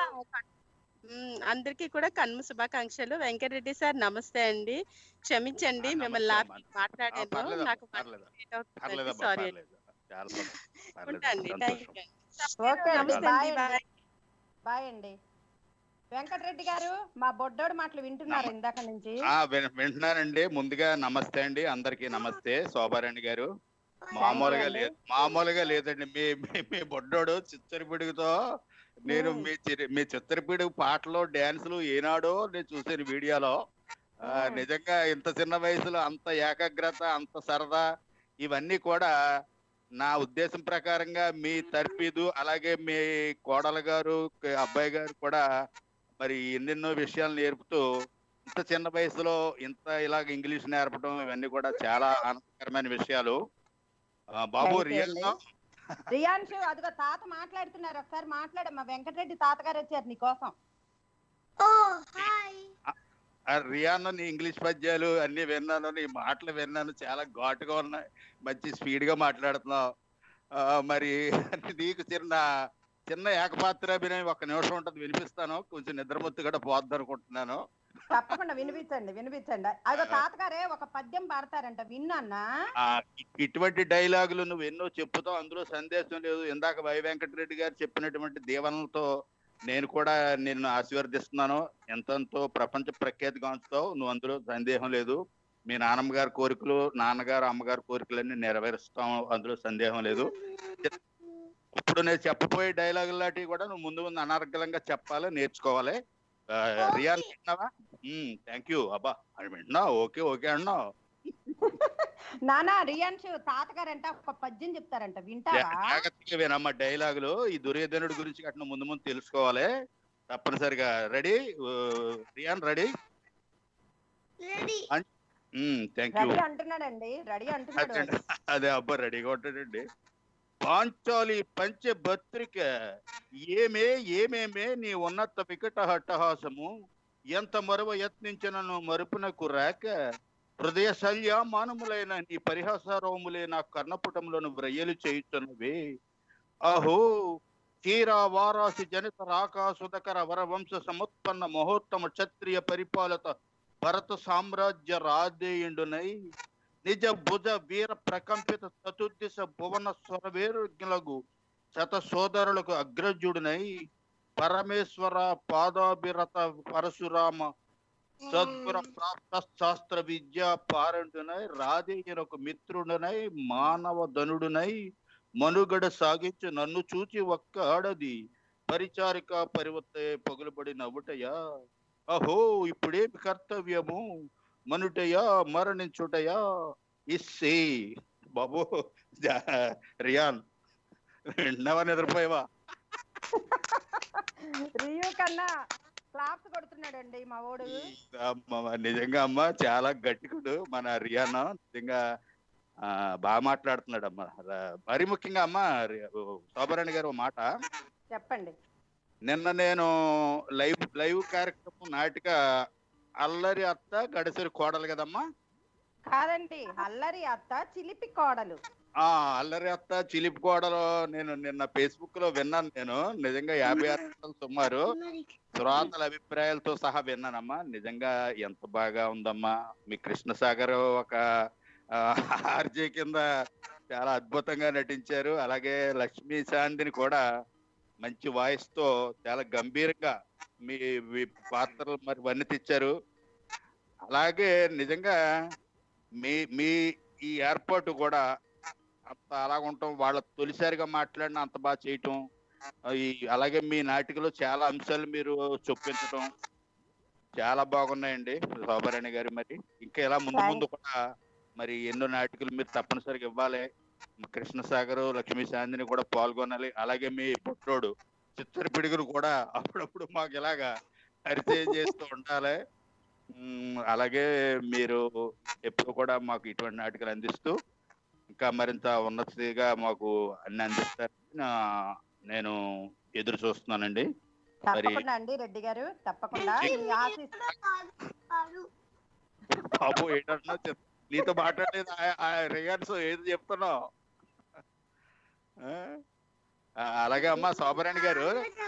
మ్, అందరికీ కూడా కన్ను శుభాకాంక్షలు వెంకటరెడ్డి సార్ నమస్తే అండి క్షమించండి ఆ, మిమ్మల్ని నమస్తే లాపి అమ్మా. మాట్లాడాను పర్లేదమ్మా, నాకు పర్లేదు. లేట్ అవుతుందండి పర్లేదమ్మా సారీ పర్లేదు చాలా పర్లేదు. పర్లేదు. ఉంటాండి థ్యాంక్ సంతోషం. యూ ఓకే అండి నమస్తే బాయ్ అండి అండి బాయ్ బాయ్ అండి వెంకటరెడ్డి గారు మా బొడ్డోడు మాటలు వింటున్నారు నమ- ఇందాక నుంచి ఆ, విన్- వింటున్నానండి ముందుగా నమస్తే అండి అందరికీ నమస్తే శోభారాణి గారు మామూలుగా అండి. లేదు మామూలుగా లేదండి మీ మీ- మీ బొడ్డోడు చిత్తరిపిడుగుతో నేను మ్మ్. మీ చిరి- మీ చిత్తరిపిడుగు పాటలు డాన్సులు ఏనాడో నేను చూసాను వీడియోలో ఆ, మ్మ్. నిజంగా ఇంత చిన్న వయసులో అంత ఏకాగ్రత అంత సరదా ఇవన్నీ కూడా నా ఉద్దేశం ప్రకారంగా మీ తర్ఫీదు అలాగే మీ కోడలు గారు క- అబ్బాయి గారు కూడా మరి ఎన్నెన్నో విషయాలు నేర్పుతూ ఇంత చిన్న వయసులో ఇంత ఇలాగ ఇంగ్లీష్ నేర్పడం ఇవన్నీ కూడా చాలా ఆనందకరమైన విషయాలు ఆ, బాబు Thank you రియల్ అండి. రియాన్షు అదిగో తాత మాట్లాడుతున్నారు ఒకసారి మాట్లాడమ్మా వెంకటరెడ్డి తాతగారు వచ్చారు నీకోసం Oh, hi. రియాన్ నీ ఇంగ్లీష్ పద్యాలు అన్ని విన్నాను నీ మాటలు విన్నాను చాలా ఘాటుగా ఉన్నాయి మంచి స్పీడ్ గా మాట్లాడుతున్నావు ఆ, మరి నీకు చిన్న చిన్న ఏకపాత్రాభినయం ఒక నిమిషం ఉంటుంది వినిపిస్తాను కొంచెం నిద్రమొత్తు కూడా పోద్ది అనుకుంటున్నాను తప్పకుండా వినిపించండి వినిపించండి అదిగో తాతగారే ఒక పద్యం పాడతారంట విన్నాన్నా ఆ ఇ- ఇటువంటి డైలాగులు నువ్వు ఎన్నో చెప్పుతావు అందులో సందేశం లేదు ఇందాక వై వెంకటరెడ్డి గారు చెప్పినటువంటి దీవెనలతో నేను కూడా నిన్ను ఆశీర్వదిస్తున్నాను ఎంతెంతో ప్రపంచ ప్రఖ్యాతిగాంచుతావు నువ్వు అందులో సందేహం లేదు మీ నాన్నమ్మ గారి కోరికలు నాన్నగారు అమ్మగారి కోరికలన్నీ నెరవేరుస్తాం అందులో సందేహం లేదు ఇప్పుడు నేను చెప్పబోయే డైలాగులు లాంటివి కూడా నువ్వు ముందు ముందు అనర్గళంగా చెప్పాలి నేర్చుకోవాలి ఆ, రియాన్ వింటున్నావా థ్యాంక్ యూ అబ్బా అది వింటున్నావు ఓకే ఓకే అన్నావు నానా రియాన్షు తాతగారంట ఒక పద్యం చెప్తారంట వింటావా జాగ్రత్తగా వినమ్మ డైలాగులు ఈ దుర్యోధనుడి గురించి అట్లా ముందు ముందు తెలుసుకోవాలి తప్పనిసరిగా ready Riyan ready Ready. Thank you ready అంటున్నాడండి రెడీ అంటున్నాడు వాడు. అదే అబ్బా రెడీగా ఉంటాడండి పాంచాలి పంచ భత్రిక ఏమే ఏమేమే నీ ఉన్నత వికట హట్టహాసము ఎంత మరువ యత్నించినను మరుపునకు రాక హృదయ శల్య మానములైన నీ పరిహాసారోములే నా కర్ణపుటంలోను వ్రయ్యలు చేయుచున్నవే అహో తీరా వారాసి జనిత రాకాసుదకర వరవంశ సముత్పన్న మహోత్తమ క్షత్రియ పరిపాలత భరత సామ్రాజ్య రాధేయుండునై నిజ భుజ వీర ప్రకంపిత చతుర్దిశ భువన స్వరవేరుజ్ఞులకు శత సోదరులకు అగ్రజుడునై పరమేశ్వర పాదాభిరత పరశురామ సద్గుర ప్రాప్త శాస్త్ర విద్యా పారండునై రాధేయునకు మిత్రుడునై మానవ ధనుడునై మనుగడ సాగించు నన్ను చూచి ఒక్క ఆడది పరిచారిక పరివర్తే పగులుబడి నవ్వుటయా అహో ఇప్పుడేమి కర్తవ్యము మనుటయా మరణించుటయా ఇస్సే బాబు జా- రియాన్ విన్నావా నిద్రపోయావా రియు కన్నా క్లాప్స్ కొడుతున్నాడండి మా ఓడు అమ్మ, నిజంగా అమ్మ చాలా గట్టికుడు మన రియానా నిజంగా ఆ, బాగా మాట్లాడుతున్నాడు అమ్మ ర- మరి ముఖ్యంగా అమ్మ రి- శోభారాణి గారు ఓ మాట చెప్పండి నిన్న నేను లైవ్ లైవ్ కార్యక్రమం నాటిక అల్లరి అత్త గడిసరి కోడలు కదమ్మా కాదండి అల్లరి అత్త చిలిపి కోడలు ఆ అల్లరి అత్త చిలిపి కోడలు నేను నిన్న ఫేస్బుక్ లో విన్నాను నేను నిజంగా యాభై ఆరు నిమిషాలు సుమారు శ్రోతల అభిప్రాయాలతో సహా విన్నానమ్మా నిజంగా ఎంత బాగా ఉందమ్మా మీ కృష్ణసాగర్ ఒక ఆర్జే కింద చాలా అద్భుతంగా నటించారు అలాగే లక్ష్మీ శాంతిని కూడా మంచి వాయిస్ తో చాలా గంభీరంగా మీ మీ పాత్రలు మరి వర్ణితిచ్చారు అలాగే నిజంగా మీ మీ ఈ ఏర్పాటు కూడా అంత అలాగ ఉండటం వాళ్ళ తొలిసారిగా మాట్లాడిన అంత బాగా చేయటం ఈ అలాగే మీ నాటికలో చాలా అంశాలు మీరు చొప్పించడం చాలా బాగున్నాయండి శోభారాణి గారు మరి ఇంకా ఇలా ముందు ముందు కూడా మరి ఎన్నో నాటికలు మీరు తప్పనిసరిగా ఇవ్వాలి కృష్ణసాగర్ లక్ష్మీ శాంతిని కూడా పాల్గొనాలి అలాగే మీ పుట్రోడు చిత్తర పిడుగును కూడా అప్పుడప్పుడు మాకు ఇలాగా పరిచయం చేస్తూ ఉండాలి ఉమ్, అలాగే మీరు ఎప్పుడు కూడా మాకు ఇటువంటి నాటికలు అందిస్తూ ఇంకా మరింత ఉన్నతిగా మాకు అన్ని అందిస్తారని నా- నేను ఎదురు చూస్తున్నానండి మరి తప్పకుండా అండి రెడ్డి గారు తప్పకుండా మీ ఆశీస్ బాబు ఏంటన్నా చెప్- నీతో మాట్లాడలేదు ఆ- ఆ రియాన్స్ ఏది చెప్తున్నావు ఆ? ఆ, అలాగే అమ్మా శోభరాణి గారు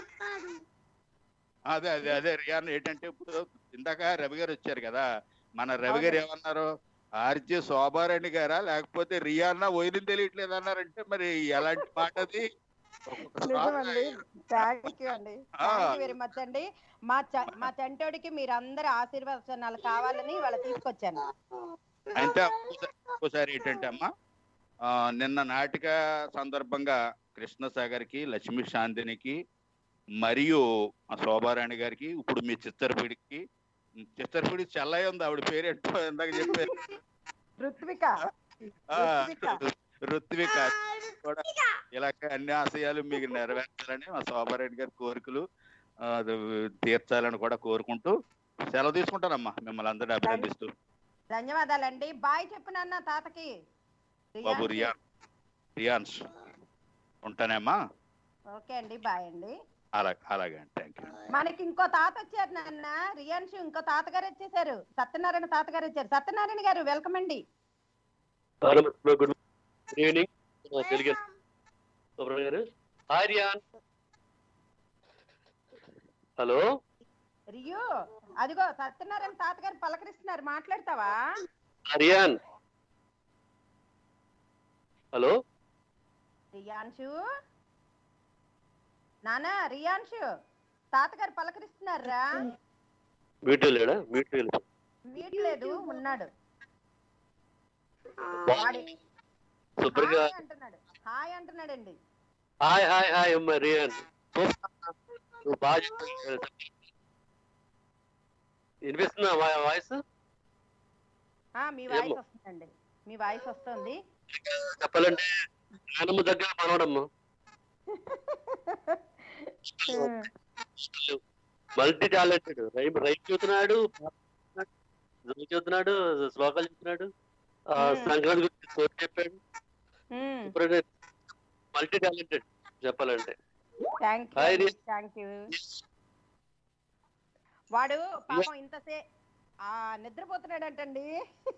అదే అదే అదే రియాన్ ఏంటంటే ఇప్పుడు ఇందాక రవి గారు వచ్చారు కదా మన రవి గారు ఏమన్నారు ఆర్జే శోభారాణి గారా లేకపోతే రియానా వదిలింది తెలియట్లేదు అన్నారంటే మరి ఎలాంటి మాట అది ఒక్కొక్క నిజమండి థ్యాంక్ యూ అండి ఆ. థ్యాంక్ యూ వెరీ మచ్ అండి మా చ- మా చంటోడికి మీరందరి ఆశీర్వచనాలు కావాలని వాళ్ళ తీసుకొచ్చాను అయితే ఇంకోసారి- ఇంకోసారి ఏంటంటే అమ్మా ఆ, నిన్న నాటిక సందర్భంగా కృష్ణసాగర్ కి లక్ష్మీ శాంతినికి మరియు ఆ శోభారాణి గారికి ఇప్పుడు మీ చిత్తరపీడికి చిత్తరపీడి చెల్లయ్య ఉంది ఆవిడ పేరేంటో ఇందాక చెప్పారు ఋత్విక ఆ, ఋత్విక. ఋత్విక కూడా ఇలాగ అన్ని ఆశయాలు మీకు నెరవేర్చాలని మా శోభారెడ్డి గారి కోరికలు ఆ, అది తీర్చాలని కూడా కోరుకుంటూ సెలవు తీసుకుంటానమ్మా మిమ్మల్ని అందరినీ అభినందిస్తూ ధన్యవాదాలండి బాయ్ చెప్పు నాన్న తాతకి బాబు రియాన్షి. రియాన్ రియాన్స్ ఉంటానేమ్మా ఓకే అండి బాయ్ అండి అలా అలాగే అండి థ్యాంక్ యూ మనకి ఇంకో తాత వచ్చారు నాన్న రియాన్షు ఇంకో తాతగారు వచ్చేసారు సత్యనారాయణ తాతగారు వచ్చారు సత్యనారాయణ గారు వెల్కమ్ అండి గుడ్ ఈవినింగ్ తెలుగు సుబ్రహ్మణ్య గారు హాయ్ రియాన్ హలో రియు అదిగో సత్యనారాయణ తాతగారు పలకరిస్తున్నారు మాట్లాడతావా రియాన్ హలో రియాన్షు నానా రియాన్షు తాతగారు పలకరిస్తున్నారా మ్యూట్ లేడా మ్యూట్ లేదు మీట్ లేదు ఉన్నాడు శుభ్రంగా హాయ్ అంటున్నాడు హాయ్ అంటున్నాడండి హాయ్ హాయ్ హాయ్ అమ్మ రియాన్ నువ్వు బాగా చెప్పావు. వినిపిస్తుందా వా- వాయిస్ ఆ మీ వాయిస్ వస్తుందండి మీ వాయిస్ వస్తుంది చెప్పాలంటే నానమ్మ దగ్గర మనవడమ్మ మల్టీ టాలెంటెడ్ రైమ్ రైమ్ చూస్తున్నాడు జోక్ చెబుతున్నాడు శ్లోకాలు చెప్తున్నాడు ఆ, Hmm. సంక్రాంతి గురించి స్టోరీ చెప్పాడు మ్మ్. ఇప్పుడు మల్టీ టాలెంటెడ్ చెప్పాలంటే thank Hi, you Ria. Thank you వాడు పాపం ఇంతసే ఆ నిద్రపోతున్నాడంటండి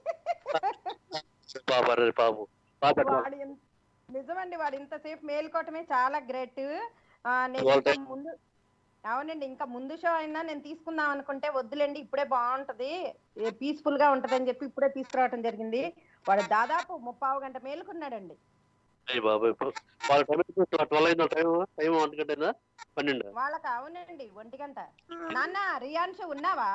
పాప రే పాపం పాప వాడు ఇన్- నిజమండి వాడు ఇంతసేపు మేలుకోవటమే చాలా గ్రేట్ నేను All ఇంకా right. ముందు అవునండి ఇంకా ముందు షో అయినా నేను తీసుకుందాం అనుకుంటే వద్దులేండి ఇప్పుడే బాగుంటది పీస్ఫుల్ గా ఉంటదని చెప్పి ఇప్పుడే తీసుకురావటం జరిగింది వాడు దాదాపు ముప్పావు గంట మేలుకున్నాడండి అయ్యి బాబాయ్ వాళ్ళ టైం ట్వెల్వ్ అయిందా టైం టైం ఒంటి గంట అయిందా పన్నెండు వాళ్ళకి అవునండి ఒంటి గంట నాన్న రియాన్షు ఉన్నావా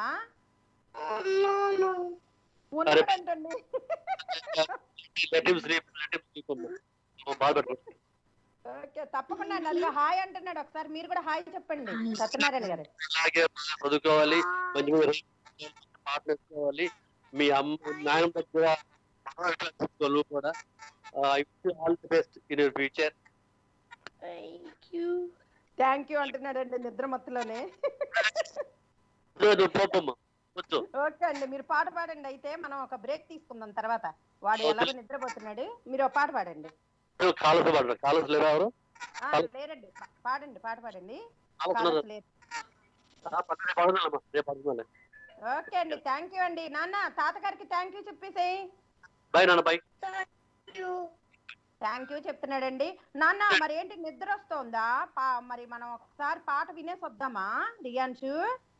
ఉన్నాడంటండి let him sleep let him sleep బాగా పెట్టుకో ఓకే తప్పకుండా అండి అదిగో హాయ్ అంటున్నాడు ఒకసారి మీరు కూడా హాయ్ చెప్పండి సత్యనారాయణ గారు అలాగే బాగా చదువుకోవాలి మంచి మంచి పాటలు నేర్చుకోవాలి మీ అమ్మ నాయన దగ్గర చదువు కూడా all the best in your future thank you అంటున్నాడండి నిద్ర మత్తులోనే లేదు పోపమ్మా కూర్చో ఓకే అండి మీరు పాట పాడండి అయితే మనం ఒక బ్రేక్ తీసుకుందాం తర్వాత వాడు ఎలాగో నిద్రపోతున్నాడు మీరు ఒక పాట పాడండి కాలసు పడరు కాలసు లేరా ఎవరు ఆ, లేరండి పా- పాడండి పాట పాడండి కాలసు కాలస్ లేరు పక్కనే పడుతున్నామ్మా రేపు పడుతున్నాలే ఓకే అండి థ్యాంక్ యూ అండి నాన్న తాతగారికి థ్యాంక్ యూ చెప్పేసేయ్ బాయ్ నాన్న బాయ్ థ్యాంక్ యూ చెప్తున్నాడండి నాన్న మరి ఏంటి నిద్ర వస్తోందా పా- మరి మనం ఒకసారి పాట వినేసి వద్దామా రియాన్షు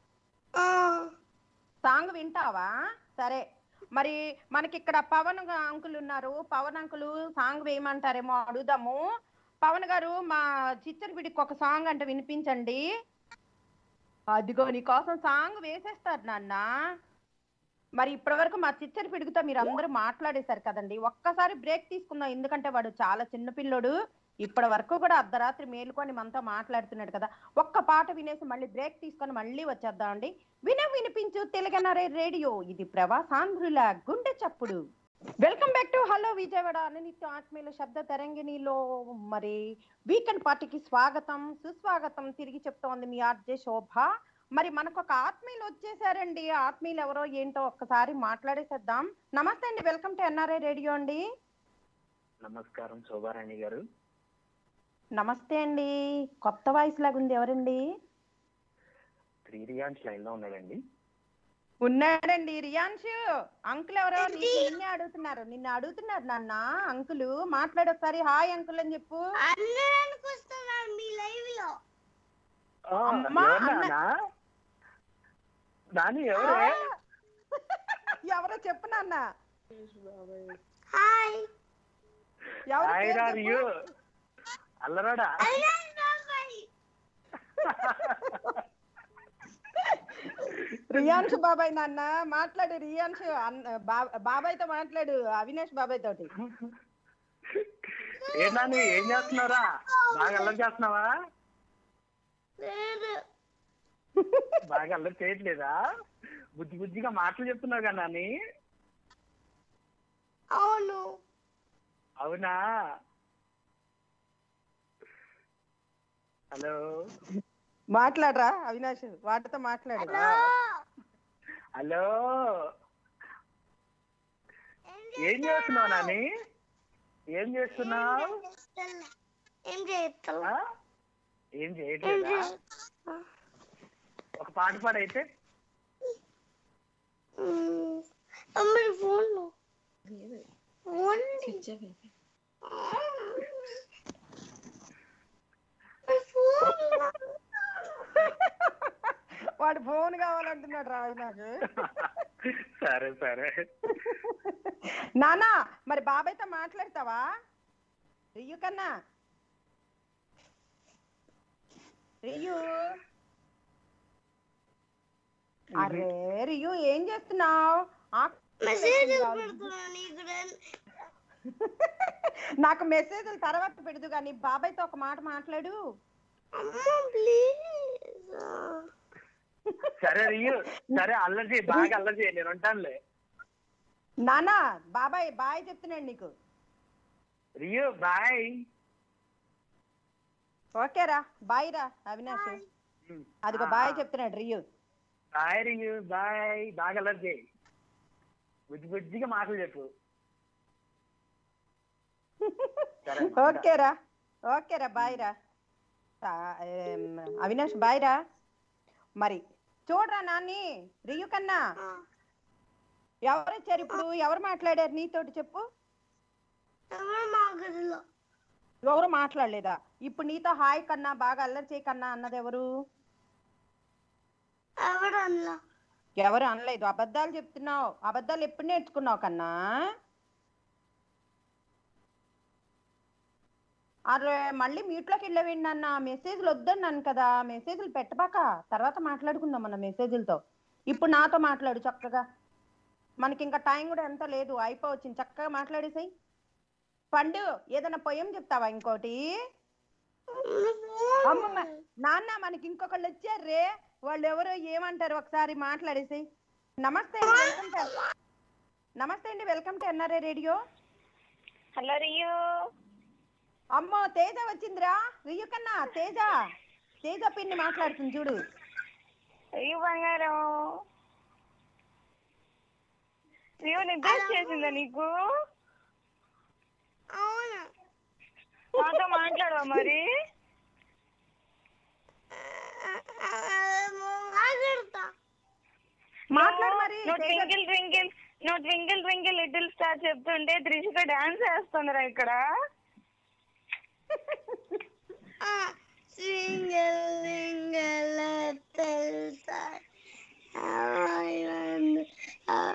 సాంగ్ వింటావా సరే మరి మనకి ఇక్కడ పవన్ గా- అంకుల్ ఉన్నారు పవన్ అంకుల్ సాంగ్ వేయమంటారేమో అడుగుదాము పవన్ గారు మా చిచ్చర్ విడికి ఒక సాంగ్ అంటే వినిపించండి అదిగో నీకోసం సాంగ్ వేసేస్తారు నాన్న మరి ఇప్పటి వరకు మా చిచ్చరి పిడుగుతో మీరు అందరూ మాట్లాడేశారు కదండి ఒక్కసారి బ్రేక్ తీసుకుందాం ఎందుకంటే వాడు చాలా చిన్న పిల్లోడు ఇప్పటి వరకు కూడా అర్ధరాత్రి మేలుకొని మనతో మాట్లాడుతున్నాడు కదా ఒక్క పాట వినేసి మళ్ళీ బ్రేక్ తీసుకొని మళ్ళీ వచ్చేద్దాం అండి విన వినిపించు తెలుగనరే రేడియో ఇది ప్రవాసాంధ్రుల గుండె చప్పుడు welcome back to hello Vijayawada నిత్య ఆత్మీయుల శబ్ద తరంగిణిలో మరి వీకెండ్ పార్టీకి స్వాగతం సుస్వాగతం తిరిగి చెప్తోంది మీ ఆర్జే శోభ మరి మనకు ఒక ఆత్మీయులు వచ్చేసారండి ఆత్మీయులు ఎవరో ఏంటో ఒక్కసారి మాట్లాడేసేద్దాం నమస్తే అండి వెల్కమ్ టు ఎన్ఆర్ఐ రేడియో అండి నమస్కారం శోభారాణి గారు నమస్తే అండి కొత్త వాయిస్ లాగా ఉంది ఎవరండి త్రీ రియాన్స్ లైన్ లో ఉన్నాడండి ఉన్నాడండి రియాన్షు అంకుల్ ఎవరో నీకు నిన్నే అడుగుతున్నారు నిన్ను అడుగుతున్నారు నాన్న అంకుల్ మాట్లాడు ఒకసారి హాయ్ అంకుల్ అని చెప్పు అందరానికి వస్తున్నారు మీ లైవ్ లో ఆ, అమ్మా, ఎవరు అన్న- నాన్నా? నాని ఎవరే ఎవరో చెప్పు నాన్న హాయ్ ఎవరు హాయ్ పేరు రా చెప్పు? రియు అల్లరాడా రియాన్షు బాబాయ్ నాన్న మాట్లాడు రియాన్షు అన్న- బా- బాబాయ్తో మాట్లాడు అవినాష్ బాబాయ్ తోటి ఏ నాని ఏం చేస్తున్నారా బాగా అల్లరి చేస్తున్నావా లేదు బాగా అల్లరి చేయట్లేదా బుద్ధి బుద్ధిగా మాటలు చెప్తున్నావు కదా నాని అవును అవునా హలో మాట్లాడరా అవినాష్ వాటితో మాట్లాడు హలో ఏం చేస్తున్నావు నాని ఏం చేస్తున్నావు ఏం చేస్తావు ఆ? ఏం చేయట్లేదా ఒక పాట పాడైతే అమ్మ ఫోన్ లో లేదు ఫోన్ స్విచ్ ఆఫ్ అయిపోయింది వాడు ఫోన్ కావాలంటున్నాడు రా నాకు సరే సరే నానా మరి బాబాయ్తో మాట్లాడతావా రియు కన్నా రియు అరే రియు ఏం చేస్తున్నావు మెసేజ్ పెడుతున్నా నీకు నాకు మెసేజ్లు తర్వాత పెడదు కానీ బాబాయ్తో ఒక మాట మాట్లాడు అమ్మ ప్లీజ్ సరే రియు సరే అల్లరి చేయి బాగా అల్లరి చేయి నేను ఉంటానులే నానా బాబాయ్ బాయ్ చెప్తున్నాడు నీకు రియు బాయ్ ఓకేరా బాయ్ రా అవినాష్ అదిగో బాయ్ చెప్తున్నాడు రియు బాయ్ రియు బాయ్ బాగా అల్లరి చేయి బుజ్జి బుజ్జిగా మాటలు చెప్పు సరే ఓకేరా ఓకేరా బాయ్ రా ఆ, ఏం, అవినాష్ బాయ్ రా మరి చూడరా నాన్ని రియు కన్నా ఎవరు వచ్చారు ఇప్పుడు ఎవరు మాట్లాడారు నీతోటి చెప్పు ఎవరు మా గదిలో ఎవరు మాట్లాడలేదా ఇప్పుడు నీతో హాయ్ కన్నా బాగా అల్లరి చేయి కన్నా అన్నది ఎవరు ఎవరు అందులో ఎవరు అనలేదు అబద్ధాలు చెప్తున్నావు అబద్ధాలు ఎప్పుడు నేర్చుకున్నావు కన్నా అరే మళ్ళీ మ్యూట్లోకి వెళ్ళవేండి అన్న మెసేజ్లు వద్దన్నాను కదా మెసేజ్లు పెట్టబాక తర్వాత మాట్లాడుకుందాం మన మెసేజ్లతో ఇప్పుడు నాతో మాట్లాడు చక్కగా మనకి ఇంకా టైం కూడా ఎంత లేదు అయిపోవచ్చింది చక్కగా మాట్లాడేసాయి పండు ఏదైనా పొయ్యం చెప్తావా ఇంకోటి అమ్మమ్మ నాన్న మనకి ఇంకొకళ్ళు వచ్చారు రే వాళ్ళు ఎవరో ఏమంటారు ఒకసారి మాట్లాడేసి నమస్తే అండి వెల్కమ్ టు నమస్తే అండి welcome to NRI radio hello Riyu అమ్మో తేజ వచ్చిందిరా రియు కన్నా తేజ తేజ పిన్ని మాట్లాడుతుంది చూడు అయ్యో బంగారం అయ్యో నిద్ర వచ్చేసిందా నీకు అవును నాతో మాట్లాడవా మరి మాట్లాడతా మాట్లాడు మరి నువ్వు ట్వింకిల్ ట్వింకిల్ నువ్వు ట్వింకిల్ ట్వింకిల్ లిటిల్ స్టార్ చెప్తుంటే త్రిషిక డాన్స్ వేస్తుందిరా ఇక్కడ Single, single, little star. Island, uh,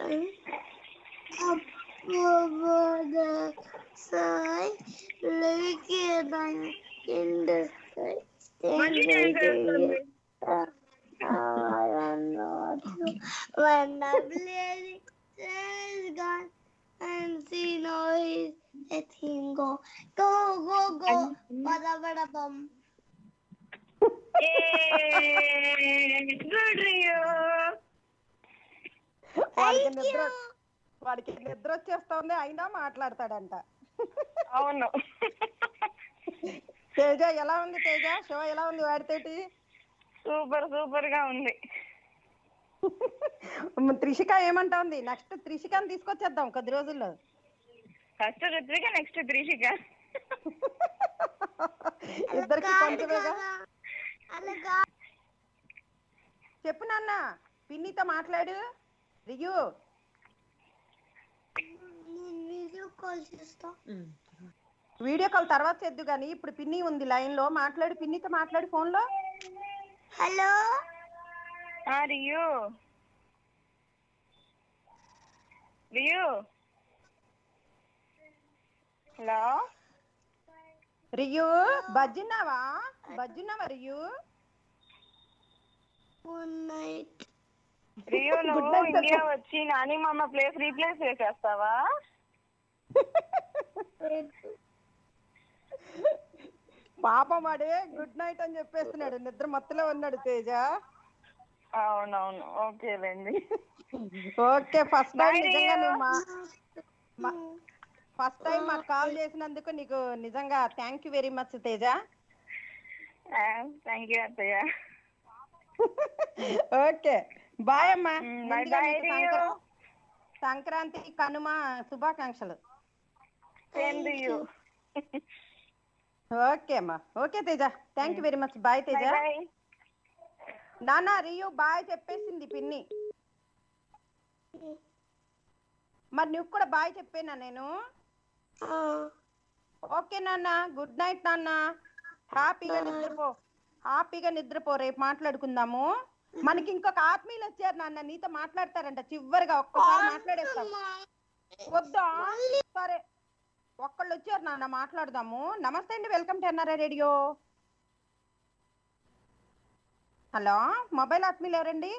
up over the sky, looking down in the sky. మళ్ళీ డాన్స్ వేస్తుంది When the blazing is gone and see no is let him go. Go, go, go. Bada, bada, bum. Good Rio వాడికి నిద్ర వాడికి నిద్ర వచ్చేస్తోంది అయినా మాట్లాడతాడంట అవును తేజ ఎలా ఉంది తేజ షో ఎలా ఉంది వాడితోటి సూపర్ సూపర్ గా ఉంది త్రిషిక ఏమంటోంది నెక్స్ట్ త్రిషికని తీసుకొచ్చేద్దాం కొద్ది రోజుల్లో ఫస్ట్ రుత్విక నెక్స్ట్ త్రిషిక ఇద్దరికి కొంచెమేగా చెప్పు నాన్న పిన్నితో మాట్లాడు రియు వీడియో కాల్ చేస్తా వీడియో కాల్ తర్వాత చేద్దు గానీ ఇప్పుడు పిన్ని ఉంది లైన్ లో మాట్లాడు పిన్నితో మాట్లాడు ఫోన్ లో హలో రియు రియు హలో రియు బజ్జున్నావా బజ్జున్నావా Riyu good night Riyu Good నువ్వు night, ఇండియా చెప్పు. వచ్చి నాని మామ ప్లేస్ రీప్లేస్ చేసేస్తావా పాపం వాడే గుడ్ నైట్ అని చెప్పేస్తున్నాడు నిద్ర మత్తులో ఉన్నాడు తేజ అవునవును ఓకేలేండి ఓకే ఫస్ట్ టైం Bye, నిజంగా Rio. నువ్వు మా ఫస్ట్ టైం మాకు కాల్ చేసినందుకు నీకు నిజంగా thank you very much Teja thank you అత్తయ్య ఓకే బాయ్ అమ్మా Mm, ముందుగా bye, నీకు Rio. సంక్రా- సంక్రాంతి కనుమ శుభాకాంక్షలు సేమ్ టు యూ ఓకే అమ్మా okay Teja thank you very much bye Teja bye నాన్న రియు బాయ్ చెప్పేసింది పిన్ని మరి నువ్వు కూడా బాయ్ చెప్పేనా నేను ఓకే నాన్న గుడ్ నైట్ నాన్న హ్యాపీగా నిద్రపో హ్యాపీగా నిద్రపో రేపు మాట్లాడుకుందాము మనకి ఇంకొక ఆత్మీయులు వచ్చారు నాన్న నీతో మాట్లాడతారంట చివరిగా ఒక్కసారి మాట్లాడేస్తాం వద్దా సరే ఒక్కళ్ళు వచ్చారు నాన్న మాట్లాడదాము నమస్తే అండి welcome to NRI radio hello mobile ఆత్మీయులు ఎవరండి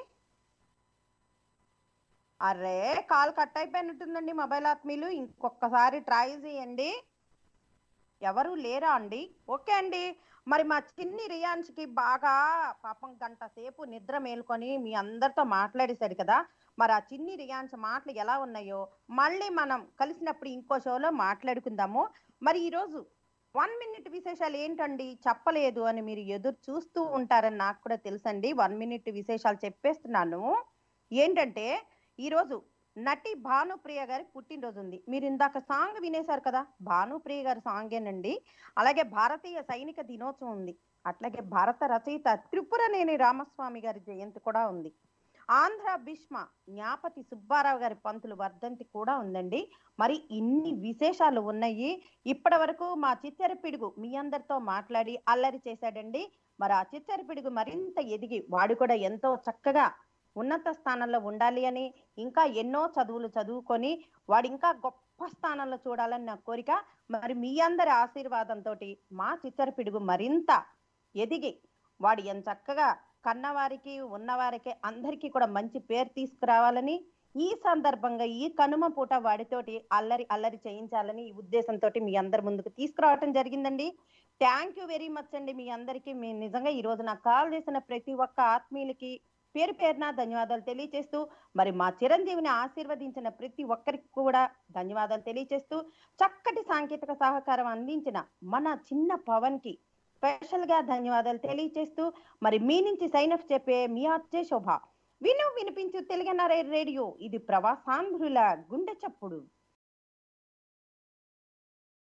అరే కాల్ కట్ అయిపోయినట్టుందండి మొబైల్ ఆత్మీయులు ఇంకొకసారి ట్రై చేయండి ఎవరు లేరా అండి ఓకే అండి మరి మా చిన్ని రియాన్స్కి బాగా పాపం గంట సేపు నిద్ర మేల్కొని మీ అందరితో మాట్లాడేశాడు కదా మరి ఆ చిన్ని రియాన్స్ మాటలు ఎలా ఉన్నాయో మళ్ళీ మనం కలిసినప్పుడు ఇంకో షోలో మాట్లాడుకుందాము మరి ఈరోజు వన్ మినిట్ విశేషాలు ఏంటండి చెప్పలేదు అని మీరు ఎదురు చూస్తూ ఉంటారని నాకు కూడా తెలుసండి వన్ మినిట్ విశేషాలు చెప్పేస్తున్నాను ఏంటంటే ఈరోజు నటి భానుప్రియ గారి పుట్టినరోజు ఉంది మీరు ఇందాక సాంగ్ వినేశారు కదా భానుప్రియ గారి సాంగేనండి అలాగే భారతీయ సైనిక దినోత్సవం ఉంది అట్లాగే భారత రచయిత త్రిపురనేని రామస్వామి గారి జయంతి కూడా ఉంది ఆంధ్ర భీష్మ జ్ఞాపతి సుబ్బారావు గారి పంతులు వర్ధంతి కూడా ఉందండి మరి ఇన్ని విశేషాలు ఉన్నాయి ఇప్పటి వరకు మా చిత్తెర పిడుగు మీ అందరితో మాట్లాడి అల్లరి చేశాడండి మరి ఆ చిత్తెర పిడుగు మరింత ఎదిగి వాడు కూడా ఎంతో చక్కగా ఉన్నత స్థానంలో ఉండాలి అని ఇంకా ఎన్నో చదువులు చదువుకొని వాడు ఇంకా గొప్ప స్థానంలో చూడాలని నా కోరిక మరి మీ అందరి ఆశీర్వాదంతో మా చిత్తర పిడుగు మరింత ఎదిగి వాడు ఎంత చక్కగా కన్నవారికి ఉన్నవారికి అందరికీ కూడా మంచి పేరు తీసుకురావాలని ఈ సందర్భంగా ఈ కనుమ పూట వాడితోటి అల్లరి అల్లరి చేయించాలని ఈ ఉద్దేశంతో మీ అందరి ముందుకు తీసుకురావటం జరిగిందండి థ్యాంక్ యూ వెరీ మచ్ అండి మీ అందరికీ మీ నిజంగా ఈ రోజు నాకు కాల్ చేసిన ప్రతి ఒక్క ఆత్మీయులకి పేరు పేరున ధన్యవాదాలు తెలియజేస్తూ మరి మా చిరంజీవిని ఆశీర్వదించిన ప్రతి ఒక్కరికి కూడా ధన్యవాదాలు తెలియజేస్తూ చక్కటి సాంకేతిక సహకారం అందించిన మన చిన్న పవన్ కి స్పెషల్ గా ధన్యవాదాలు తెలియజేస్తూ మరి మీ నుంచి సైన్ అప్ చెప్పే మీ ఆర్జే శోభ విను వినిపించు తెలుగన్నారే రేడియో ఇది ప్రవాసాంధ్రుల గుండె చప్పుడు